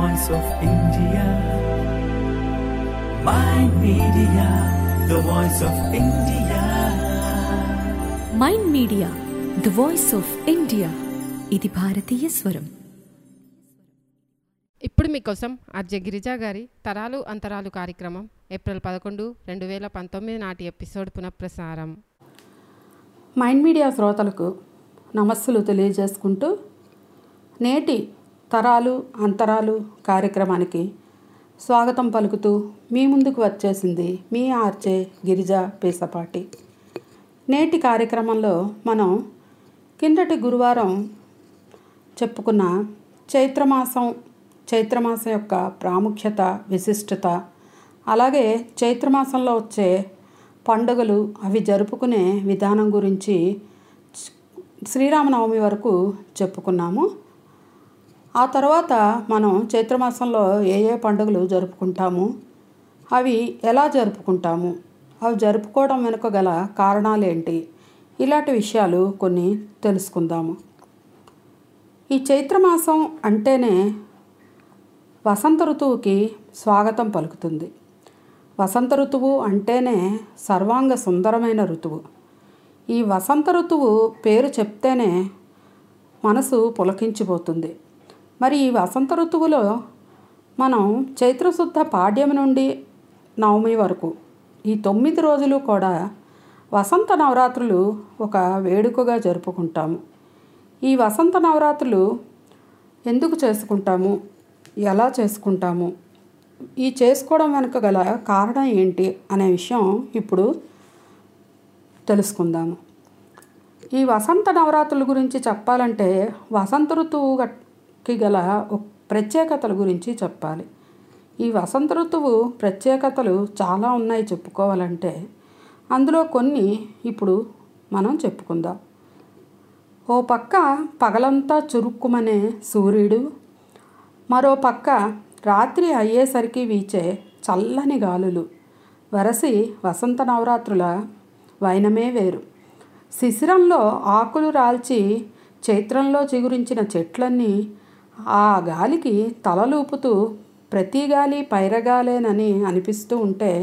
voice of India. My media, the voice of India. Mind media the voice of India ఇది భారతీయ స్వరం ఇప్పుడు మీకోసం ఆర్జే గిరిజా గారి తరాలు అంతరాలు కార్యక్రమం ఏప్రిల్ పదకొండు రెండు వేల పంతొమ్మిది నాటి ఎపిసోడ్ పునఃప్రసారం మైండ్ మీడియా శ్రోతలకు నమస్సులు తెలియజేసుకుంటూ నేటి తరాలు అంతరాలు కార్యక్రమానికి స్వాగతం పలుకుతూ మీ ముందుకు వచ్చేసింది మీ ఆర్చే గిరిజ పేసపాటి నేటి కార్యక్రమంలో మనం కిందటి గురువారం చెప్పుకున్న చైత్రమాసం చైత్రమాసం యొక్క ప్రాముఖ్యత విశిష్టత అలాగే చైత్రమాసంలో వచ్చే పండుగలు అవి జరుపుకునే విధానం గురించి శ్రీరామనవమి వరకు చెప్పుకున్నాము ఆ తర్వాత మనం చైత్రమాసంలో ఏ ఏ పండుగలు జరుపుకుంటాము అవి ఎలా జరుపుకుంటాము అవి జరుపుకోవడం వెనుక గల కారణాలు ఏంటి ఇలాంటి విషయాలు కొన్ని తెలుసుకుందాము ఈ చైత్రమాసం అంటేనే వసంత ఋతువుకి స్వాగతం పలుకుతుంది వసంత ఋతువు అంటేనే సర్వాంగ సుందరమైన ఋతువు ఈ వసంత ఋతువు పేరు చెప్తేనే మనసు పులకించిపోతుంది మరి ఈ వసంత ఋతువులో మనం చైత్రశుద్ధ పాడ్యమి నుండి నవమి వరకు ఈ తొమ్మిది రోజులు కూడా వసంత నవరాత్రులు ఒక వేడుకగా జరుపుకుంటాము ఈ వసంత నవరాత్రులు ఎందుకు చేసుకుంటాము ఎలా చేసుకుంటాము ఈ చేసుకోవడం వెనుక గల కారణం ఏంటి అనే విషయం ఇప్పుడు తెలుసుకుందాము ఈ వసంత నవరాత్రుల గురించి చెప్పాలంటే వసంత ఋతువుకి గల ఒక ప్రత్యేకతల గురించి చెప్పాలి ఈ వసంత ఋతువు ప్రత్యేకతలు చాలా ఉన్నాయి చెప్పుకోవాలంటే అందులో కొన్ని ఇప్పుడు మనం చెప్పుకుందాం ఓ పక్క పగలంతా చురుక్కుమనే సూర్యుడు మరో పక్క రాత్రి అయ్యేసరికి వీచే చల్లని గాలులు వరసి వసంత నవరాత్రుల వైనమే వేరు శిశిరంలో ఆకులు రాల్చి చైత్రంలో చిగురించిన చెట్లన్నీ ఆ గాలికి తలలూపుతూ ప్రతి గాలి పైరగాలేనని అనిపిస్తూ ఉంటే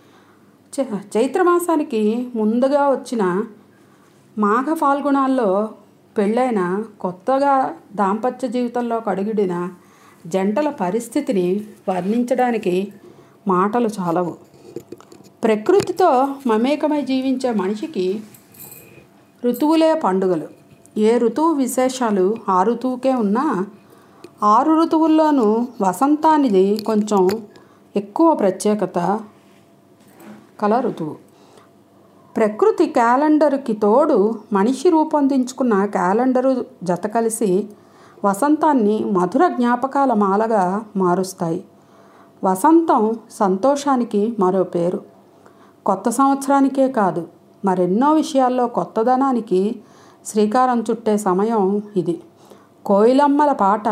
చ- చైత్రమాసానికి ముందుగా వచ్చిన మాఘ ఫాల్గుణాల్లో పెళ్ళైన కొత్తగా దాంపత్య జీవితంలో కడుగుడిన జంటల పరిస్థితిని వర్ణించడానికి మాటలు చాలవు ప్రకృతితో మమేకమై జీవించే మనిషికి ఋతువులే పండుగలు ఏ ఋతువు విశేషాలు ఆ ఋతువుకే ఉన్నా ఆరు ఋతువుల్లోనూ వసంతానిది కొంచెం ఎక్కువ ప్రత్యేకత కల ఋతువు ప్రకృతి క్యాలెండర్కి తోడు మనిషి రూపొందించుకున్న క్యాలెండరు జత కలిసి వసంతాన్ని మధుర జ్ఞాపకాల మాలగా మారుస్తాయి వసంతం సంతోషానికి మరో పేరు కొత్త సంవత్సరానికే కాదు మరెన్నో విషయాల్లో కొత్తదనానికి శ్రీకారం చుట్టే సమయం ఇది కోయిలమ్మల పాట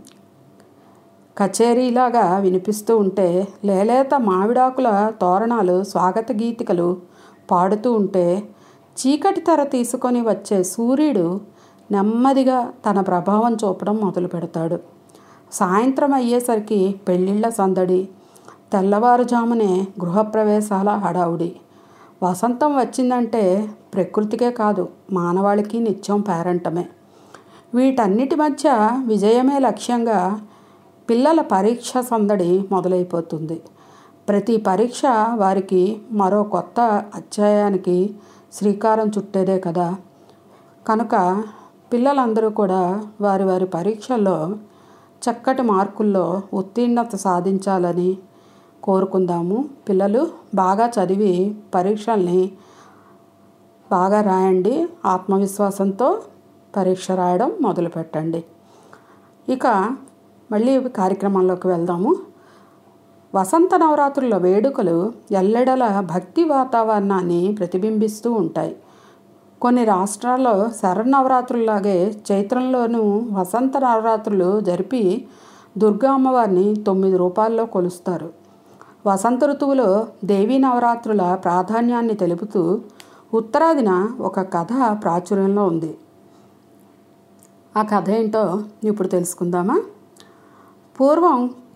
కచేరీలాగా వినిపిస్తూ ఉంటే లేలేత మామిడాకుల తోరణాలు స్వాగత గీతికలు పాడుతూ ఉంటే చీకటి తెర తీసుకొని వచ్చే సూర్యుడు నెమ్మదిగా తన ప్రభావం చూపడం మొదలు పెడతాడు సాయంత్రం అయ్యేసరికి పెళ్ళిళ్ళ సందడి తెల్లవారుజామునే గృహప్రవేశాల హడావుడి వసంతం వచ్చిందంటే ప్రకృతికే కాదు మానవాళికి నిత్యం పేరంటమే వీటన్నిటి మధ్య విజయమే లక్ష్యంగా పిల్లల పరీక్ష సందడి మొదలైపోతుంది ప్రతి పరీక్ష వారికి మరో కొత్త అధ్యాయానికి శ్రీకారం చుట్టేదే కదా కనుక పిల్లలందరూ కూడా వారి వారి పరీక్షల్లో చక్కటి మార్కుల్లో ఉత్తీర్ణత సాధించాలని కోరుకుందాము పిల్లలు బాగా చదివి పరీక్షల్ని బాగా రాయండి ఆత్మవిశ్వాసంతో పరీక్ష రాయడం మొదలు పెట్టండి ఇక మళ్ళీ కార్యక్రమంలోకి వెళ్దాము వసంత నవరాత్రుల వేడుకలు ఎల్లెడల భక్తి వాతావరణాన్ని ప్రతిబింబిస్తూ ఉంటాయి కొన్ని రాష్ట్రాల్లో శరన్నవరాత్రుల్లాగే చైత్రంలోనూ వసంత నవరాత్రులు జరిపి దుర్గా అమ్మవారిని తొమ్మిది రూపాల్లో కొలుస్తారు వసంత ఋతువులో దేవీ నవరాత్రుల ప్రాధాన్యాన్ని తెలుపుతూ ఉత్తరాదిన ఒక కథ ప్రాచుర్యంలో ఉంది ఆ కథ ఏంటో ఇప్పుడు తెలుసుకుందామా పూర్వం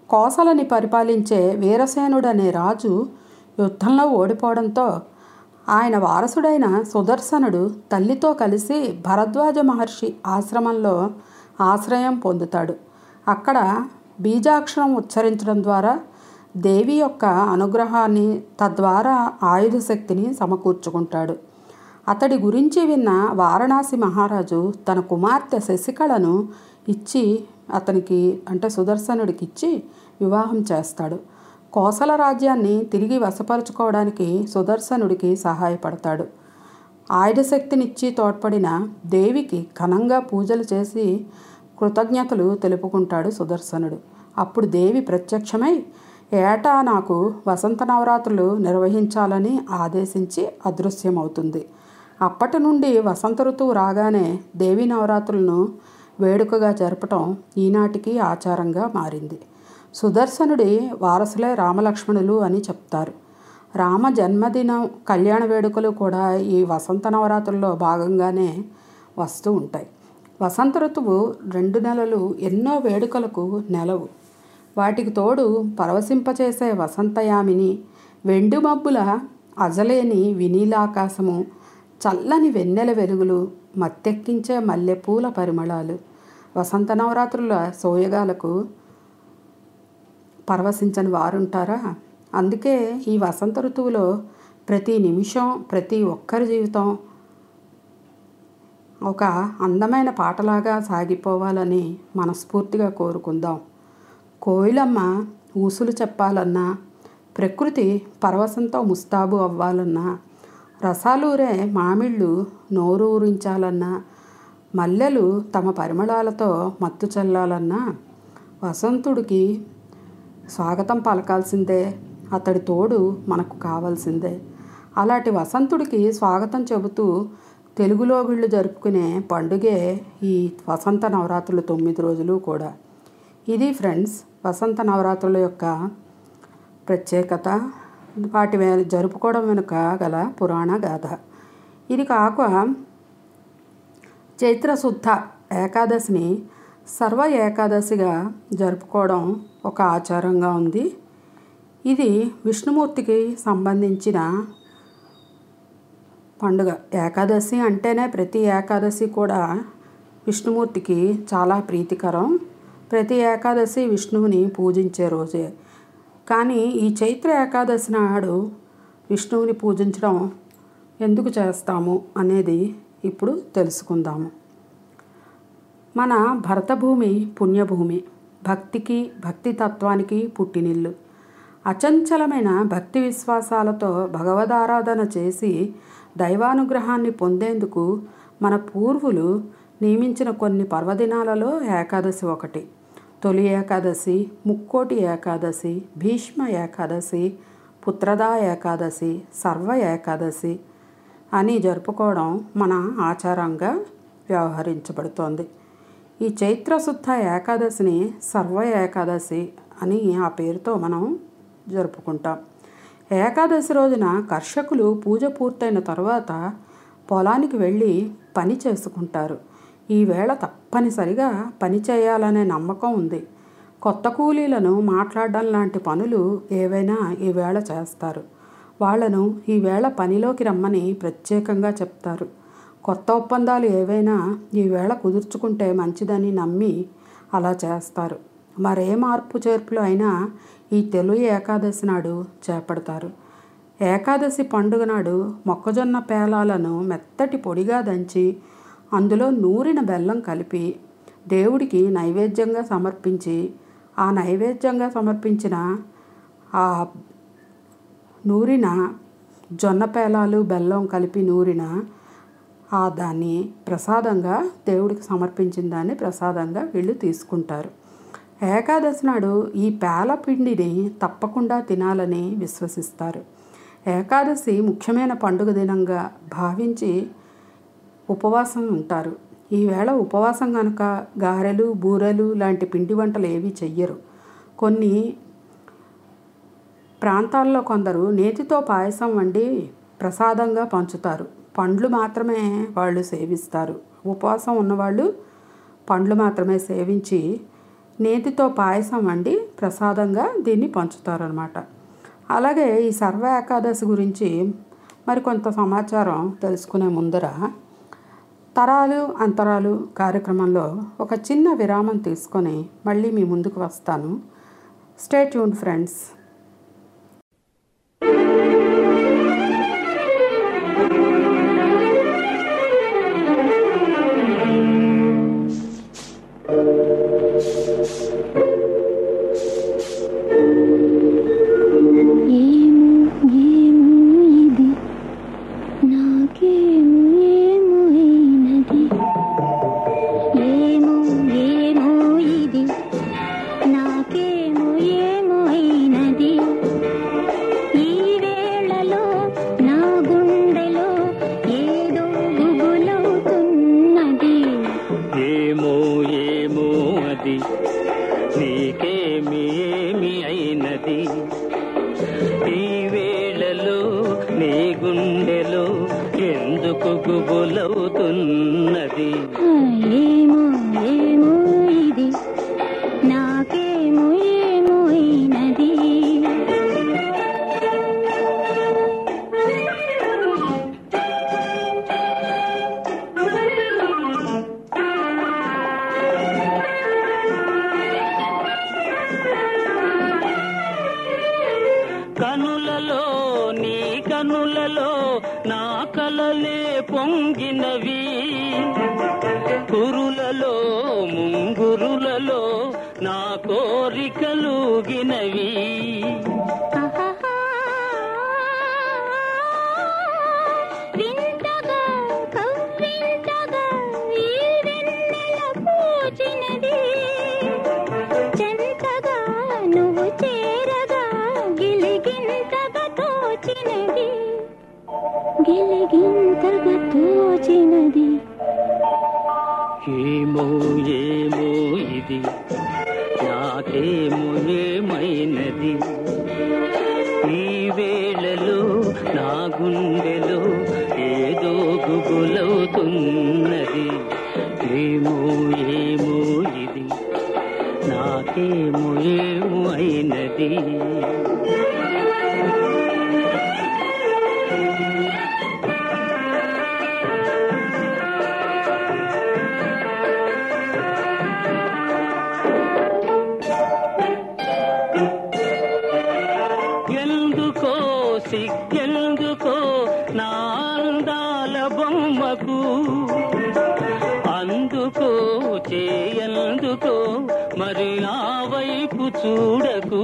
కోసలని పరిపాలించే వీరసేనుడనే రాజు యుద్ధంలో ఓడిపోవడంతో ఆయన వారసుడైన సుదర్శనుడు తల్లితో కలిసి భరద్వాజ మహర్షి ఆశ్రమంలో ఆశ్రయం పొందుతాడు అక్కడ బీజాక్షరం ఉచ్చరించడం ద్వారా దేవి యొక్క అనుగ్రహాన్ని తద్వారా ఆయుధ శక్తిని సమకూర్చుకుంటాడు అతడి గురించి విన్న వారణాసి మహారాజు తన కుమార్తె శశికళను ఇచ్చి అతనికి అంటే సుదర్శనుడికి ఇచ్చి వివాహం చేస్తాడు కోసల రాజ్యాన్ని తిరిగి వశపరుచుకోవడానికి సుదర్శనుడికి సహాయపడతాడు ఆయుధ శక్తినిచ్చి తోడ్పడిన దేవికి ఘనంగా పూజలు చేసి కృతజ్ఞతలు తెలుపుకుంటాడు సుదర్శనుడు అప్పుడు దేవి ప్రత్యక్షమై ఏటా నాకు వసంత నవరాత్రులు నిర్వహించాలని ఆదేశించి అదృశ్యమవుతుంది అప్పటి నుండి వసంత ఋతువు రాగానే దేవి నవరాత్రులను వేడుకగా జరపటం ఈనాటికి ఆచారంగా మారింది సుదర్శనుడి వారసులే రామలక్ష్మణులు అని చెప్తారు రామ జన్మదినం కళ్యాణ వేడుకలు కూడా ఈ వసంత నవరాత్రుల్లో భాగంగానే వస్తూ ఉంటాయి వసంత ఋతువు రెండు నెలలు ఎన్నో వేడుకలకు నెలవు వాటికి తోడు పరవశింపచేసే వసంతయామిని వెండి మబ్బుల అజలేని వినీలాకాశము చల్లని వెన్నెల వెలుగులు మత్తెక్కించే మల్లెపూల పరిమళాలు వసంత నవరాత్రుల సోయగాలకు పరవశించని వారుంటారా అందుకే ఈ వసంత ఋతువులో ప్రతి నిమిషం ప్రతి ఒక్కరి జీవితం ఒక అందమైన పాటలాగా సాగిపోవాలని మనస్ఫూర్తిగా కోరుకుందాం కోయిలమ్మ ఊసులు చెప్పాలన్నా ప్రకృతి పరవశంతో ముస్తాబు అవ్వాలన్నా రసాలూరే మామిళ్ళు నోరు ఊరించాలన్నా మల్లెలు తమ పరిమళాలతో మత్తు చల్లాలన్నా వసంతుడికి స్వాగతం పలకాల్సిందే అతడి తోడు మనకు కావాల్సిందే అలాంటి వసంతుడికి స్వాగతం చెబుతూ తెలుగులో వీళ్ళు జరుపుకునే పండుగే ఈ వసంత నవరాత్రులు తొమ్మిది రోజులు కూడా ఇది ఫ్రెండ్స్ వసంత నవరాత్రుల యొక్క ప్రత్యేకత వాటి వె- జరుపుకోవడం వెనుక గల పురాణ గాథ ఇది కాక చైత్రశుద్ధ ఏకాదశిని సర్వ ఏకాదశిగా జరుపుకోవడం ఒక ఆచారంగా ఉంది ఇది విష్ణుమూర్తికి సంబంధించిన పండుగ ఏకాదశి అంటేనే ప్రతి ఏకాదశి కూడా విష్ణుమూర్తికి చాలా ప్రీతికరం ప్రతి ఏకాదశి విష్ణువుని పూజించే రోజే కానీ ఈ చైత్ర ఏకాదశి నాడు విష్ణువుని పూజించడం ఎందుకు చేస్తాము అనేది ఇప్పుడు తెలుసుకుందాము మన భరతభూమి పుణ్యభూమి భక్తికి భక్తి తత్వానికి పుట్టినిల్లు అచంచలమైన భక్తి విశ్వాసాలతో భగవదారాధన చేసి దైవానుగ్రహాన్ని పొందేందుకు మన పూర్వులు నియమించిన కొన్ని పర్వదినాలలో ఏకాదశి ఒకటి తొలి ఏకాదశి ముక్కోటి ఏకాదశి భీష్మ ఏకాదశి పుత్రదా ఏకాదశి సర్వ ఏకాదశి అని జరుపుకోవడం మన ఆచారంగా వ్యవహరించబడుతోంది ఈ చైత్రశుద్ధ ఏకాదశిని సర్వ ఏకాదశి అని ఆ పేరుతో మనం జరుపుకుంటాం ఏకాదశి రోజున కర్షకులు పూజ పూర్తయిన తర్వాత పొలానికి వెళ్ళి పని చేసుకుంటారు ఈ వేళ తప్పనిసరిగా పని చేయాలనే నమ్మకం ఉంది కొత్త కూలీలను మాట్లాడడం లాంటి పనులు ఏవైనా ఈ వేళ చేస్తారు వాళ్ళను ఈ వేళ పనిలోకి రమ్మని ప్రత్యేకంగా చెప్తారు కొత్త ఒప్పందాలు ఏవైనా ఈ వేళ కుదుర్చుకుంటే మంచిదని నమ్మి అలా చేస్తారు మరే మార్పు చేర్పులు అయినా ఈ తెలుగు ఏకాదశి నాడు చేపడతారు ఏకాదశి పండుగ నాడు మొక్కజొన్న పేలాలను మెత్తటి పొడిగా దంచి అందులో నూరిన బెల్లం కలిపి దేవుడికి నైవేద్యంగా సమర్పించి ఆ నైవేద్యంగా సమర్పించిన ఆ నూరిన జొన్న పేలాలు బెల్లం కలిపి నూరిన ఆ దాన్ని ప్రసాదంగా దేవుడికి సమర్పించిన దాన్ని ప్రసాదంగా వీళ్ళు తీసుకుంటారు ఏకాదశి నాడు ఈ పేల పిండిని తప్పకుండా తినాలని విశ్వసిస్తారు ఏకాదశి ముఖ్యమైన పండుగ దినంగా భావించి ఉపవాసం ఉంటారు ఈవేళ ఉపవాసం కనుక గారెలు బూరెలు లాంటి పిండి వంటలు ఏవి చెయ్యరు కొన్ని ప్రాంతాల్లో కొందరు నేతితో పాయసం వండి ప్రసాదంగా పంచుతారు పండ్లు మాత్రమే వాళ్ళు సేవిస్తారు ఉపవాసం ఉన్నవాళ్ళు పండ్లు మాత్రమే సేవించి నేతితో పాయసం వండి ప్రసాదంగా దీన్ని పంచుతారనమాట అలాగే ఈ సర్వ ఏకాదశి గురించి మరికొంత సమాచారం తెలుసుకునే ముందర తరాలు అంతరాలు కార్యక్రమంలో ఒక చిన్న విరామం తీసుకొని మళ్ళీ మీ ముందుకు వస్తాను స్టే ట్యూన్ ఫ్రెండ్స్ ఏమో ఏమో ఇది నాకేమో ఏమో అయినది ఏమో ఏమో ఇది నాకేమో ఏమో అయినది ఈ వేళలో నా గుండెలో ఏదో గుబులవుతున్నది ఏమో ఏమో అది నీకేమి ఏమి అయినది ఈ వేళలో నీ గుండెలో ఎందుకు గుబులవుతున్నది ఏమో ఏమో ఇది నాకేమో ఏమో అయినది కనులలో నీ కనులలో నా కలలే పొంగినవి కురులలో ముంగురులలో నా కోరికలుగినవి వింతగా కవ్వింతగా ఈ వెన్నెల పూచినది చెంతగా నువ్వు చేరగా గిలిగింతగా తోచినది గిలిగింతగా తోచినది ఏమో ఏమో ఇది నాకేమో ఏమైనది ఈ వేళలో నా గుండెలో ఏదో గుబులవుతున్నది ఏమో ఏమో ఇది నాకేమో ఏమో అయినది ఎందుకో సిగ్గెందుకో నా అందాల బొమ్మకు అందుకో చేయందుకో మరి ఆ వైపు చూడకు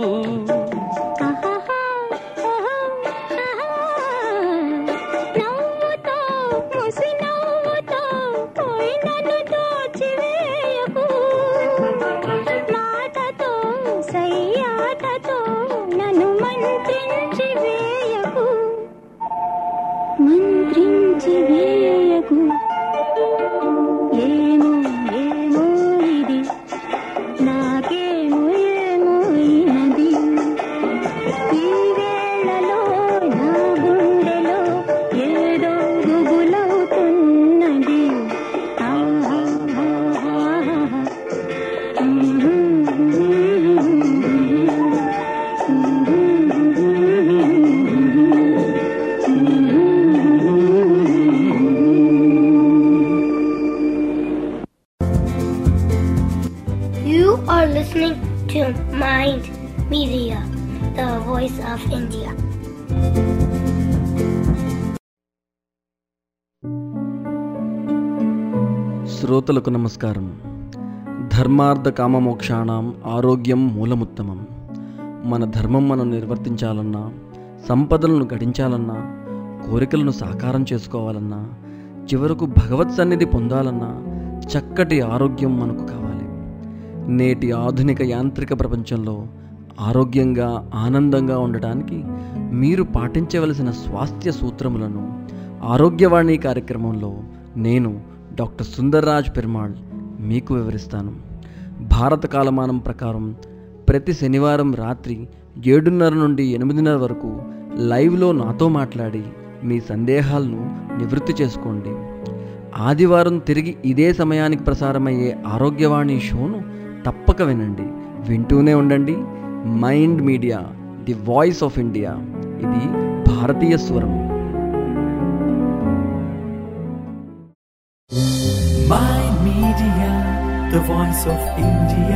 నవ్వుతో ముసి నవ్వుతో పోయి నన్ను దోచివేయకు మాటతో సయ్యాటతో నన్ను మంత్రించి వేయకు మంత్రించి వేయకు ఏమో ఏమో ఇది నాకేమో ఏమో అయినది ఈ వేళలో నా గుండెలో ఏదో గుబులవుతున్నది You are listening to Mind Media, the voice of India. శ్రోతలకు నమస్కారం ధర్మార్థ కామమోక్షాణం ఆరోగ్యం మూలముత్తమం మన ధర్మం మనం నిర్వర్తించాలన్నా సంపదలను గడించాలన్నా కోరికలను సాకారం చేసుకోవాలన్నా చివరకు భగవత్ సన్నిధి పొందాలన్నా చక్కటి ఆరోగ్యం మనకు కావాలి నేటి ఆధునిక యాంత్రిక ప్రపంచంలో ఆరోగ్యంగా ఆనందంగా ఉండటానికి మీరు పాటించవలసిన స్వాస్థ్య సూత్రములను ఆరోగ్యవాణి కార్యక్రమంలో నేను డాక్టర్ సుందర్రాజ్ పెరుమాళ్ మీకు వివరిస్తాను భారత కాలమానం ప్రకారం ప్రతి శనివారం రాత్రి ఏడున్నర నుండి ఎనిమిదిన్నర వరకు లైవ్లో నాతో మాట్లాడి మీ సందేహాలను నివృత్తి చేసుకోండి ఆదివారం తిరిగి ఇదే సమయానికి ప్రసారమయ్యే ఆరోగ్యవాణి షోను తప్పక వినండి వింటూనే ఉండండి mind media the voice of India ఇది భారతీయ స్వరం Mind Media, the voice of India.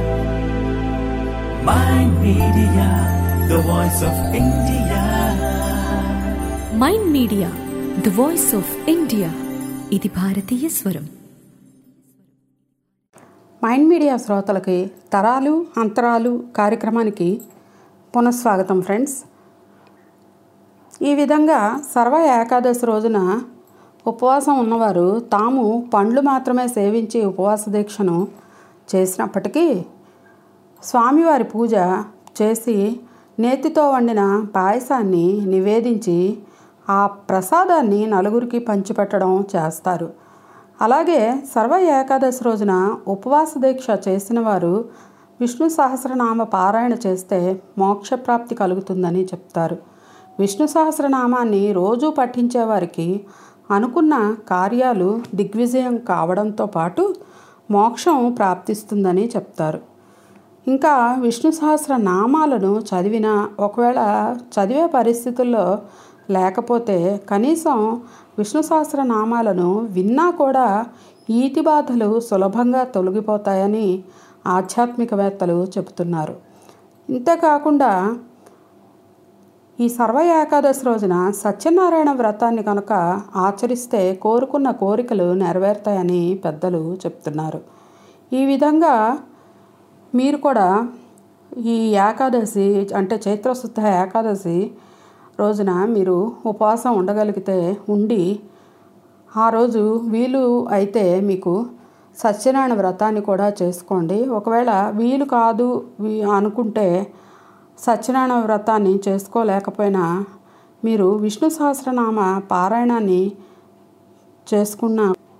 Mind Media, the voice of India. Mind media the voice of India ఇది భారతీయ స్వరం మైండ్ మీడియా శ్రోతలకి తరాలు అంతరాలు కార్యక్రమానికి పునఃస్వాగతం ఫ్రెండ్స్ ఈ విధంగా సర్వ ఏకాదశి రోజున ఉపవాసం ఉన్నవారు తాము పండ్లు మాత్రమే సేవించి ఉపవాస దీక్షను చేసినప్పటికీ స్వామివారి పూజ చేసి నేతితో వండిన పాయసాన్ని నివేదించి ఆ ప్రసాదాన్ని నలుగురికి పంచిపెట్టడం చేస్తారు అలాగే సర్వ ఏకాదశి రోజున ఉపవాస దీక్ష చేసిన వారు విష్ణు సహస్రనామ పారాయణ చేస్తే మోక్షప్రాప్తి కలుగుతుందని చెప్తారు విష్ణు సహస్రనామాన్ని రోజు పఠించే వారికి అనుకున్న కార్యాలు దిగ్విజయం కావడంతో పాటు మోక్షం ప్రాప్తిస్తుందని చెప్తారు ఇంకా విష్ణు సహస్ర నామాలను చదివిన ఒకవేళ చదివే పరిస్థితుల్లో లేకపోతే కనీసం విష్ణు సహస్ర నామాలను విన్నా కూడా ఈతి బాధలు సులభంగా తొలగిపోతాయని ఆధ్యాత్మికవేత్తలు చెబుతున్నారు ఇంతేకాకుండా ఈ సర్వ ఏకాదశి రోజున సత్యనారాయణ వ్రతాన్ని కనుక ఆచరిస్తే కోరుకున్న కోరికలు నెరవేరుతాయని పెద్దలు చెప్తున్నారు ఈ విధంగా మీరు కూడా ఈ ఏకాదశి అంటే చైత్రశుద్ధ ఏకాదశి రోజున మీరు ఉపవాసం ఉండగలిగితే ఉండి ఆ రోజు వీలు అయితే మీకు సత్యనారాయణ వ్రతాన్ని కూడా చేసుకోండి ఒకవేళ వీలు కాదు వీ- అనుకుంటే సత్యనారాయణ వ్రతాన్ని చేసుకోలేకపోయినా మీరు విష్ణు సహస్రనామ పారాయణాన్ని చేసుకున్న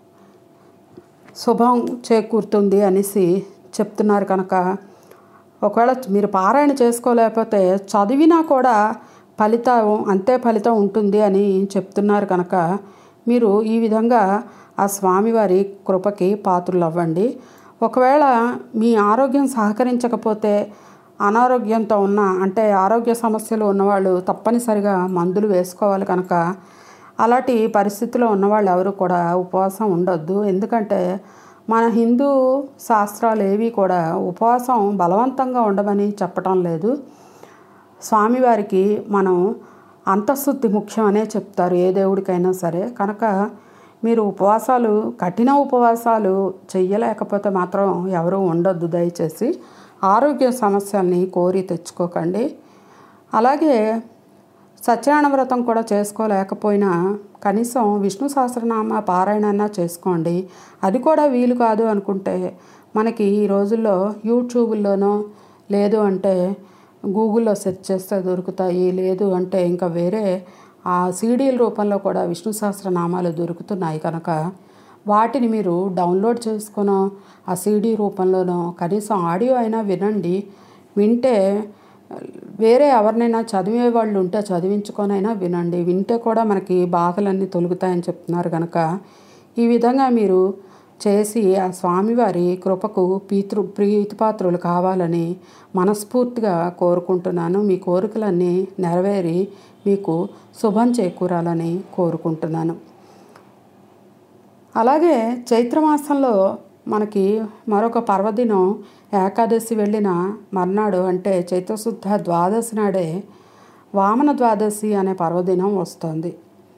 శుభం చేకూరుతుంది అనేసి చెప్తున్నారు కనుక ఒకవేళ మీరు పారాయణ చేసుకోలేకపోతే చదివినా కూడా ఫలితం అంతే ఫలితం ఉంటుంది అని చెప్తున్నారు కనుక మీరు ఈ విధంగా ఆ స్వామివారి కృపకి పాత్రలు అవ్వండి ఒకవేళ మీ ఆరోగ్యం సహకరించకపోతే అనారోగ్యంతో ఉన్న అంటే ఆరోగ్య సమస్యలు ఉన్నవాళ్ళు తప్పనిసరిగా మందులు వేసుకోవాలి కనుక అలాంటి పరిస్థితిలో ఉన్నవాళ్ళు ఎవరు కూడా ఉపవాసం ఉండొద్దు ఎందుకంటే మన హిందూ శాస్త్రాలు ఏవి కూడా ఉపవాసం బలవంతంగా ఉండమని చెప్పటం లేదు స్వామివారికి మనం అంతఃశుద్ధి ముఖ్యమనే చెప్తారు ఏ దేవుడికైనా సరే కనుక మీరు ఉపవాసాలు కఠిన ఉపవాసాలు చెయ్యలేకపోతే మాత్రం ఎవరూ ఉండొద్దు దయచేసి ఆరోగ్య సమస్యల్ని కోరి తెచ్చుకోకండి అలాగే సత్యనారాయణ వ్రతం కూడా చేసుకోలేకపోయినా కనీసం విష్ణు సహస్రనామ పారాయణన్నా చేసుకోండి అది కూడా వీలు కాదు అనుకుంటే మనకి ఈ రోజుల్లో యూట్యూబ్లోనో లేదు అంటే గూగుల్లో సెర్చ్ చేస్తే దొరుకుతాయి లేదు అంటే ఇంకా వేరే ఆ సీడీల రూపంలో కూడా విష్ణు సహస్రనామాలు దొరుకుతున్నాయి కనుక వాటిని మీరు డౌన్లోడ్ చేసుకునో ఆ సీడీ రూపంలోనో కనీసం ఆడియో అయినా వినండి వింటే వేరే ఎవరినైనా చదివే వాళ్ళు ఉంటే చదివించుకొనైనా వినండి వింటే కూడా మనకి బాధలన్నీ తొలుగుతాయని చెప్తున్నారు కనుక ఈ విధంగా మీరు చేసి ఆ స్వామివారి కృపకు పీతృ ప్రీతిపాత్రులు కావాలని మనస్ఫూర్తిగా కోరుకుంటున్నాను మీ కోరికలన్నీ నెరవేరి మీకు శుభం చేకూరాలని కోరుకుంటున్నాను అలాగే చైత్రమాసంలో మనకి మరొక పర్వదినం ఏకాదశి వెళ్ళిన మర్నాడు అంటే చైత్రశుద్ధ ద్వాదశి నాడే వామన ద్వాదశి అనే పర్వదినం వస్తుంది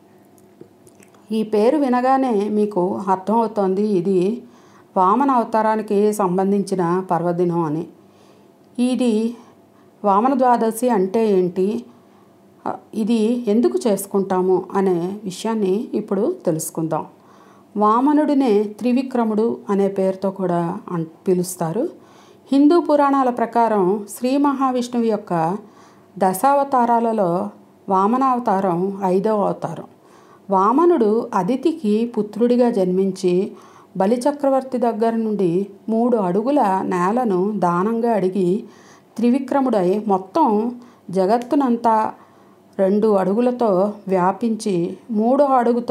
ఈ పేరు వినగానే మీకు అర్థమవుతోంది ఇది వామన అవతారానికి సంబంధించిన పర్వదినం అని ఇది వామన ద్వాదశి అంటే ఏంటి ఆ, ఇది ఎందుకు చేసుకుంటాము అనే విషయాన్ని ఇప్పుడు తెలుసుకుందాం వామనుడినే త్రివిక్రముడు అనే పేరుతో కూడా అన్ పిలుస్తారు హిందూ పురాణాల ప్రకారం శ్రీ మహావిష్ణువు యొక్క దశావతారాలలో వామనావతారం ఐదవ అవతారం వామనుడు అదితికి పుత్రుడిగా జన్మించి బలిచక్రవర్తి దగ్గర నుండి మూడు అడుగుల నేలను దానంగా అడిగి త్రివిక్రముడై మొత్తం జగత్తునంతా రెండు అడుగులతో వ్యాపించి మూడో అడుగుతో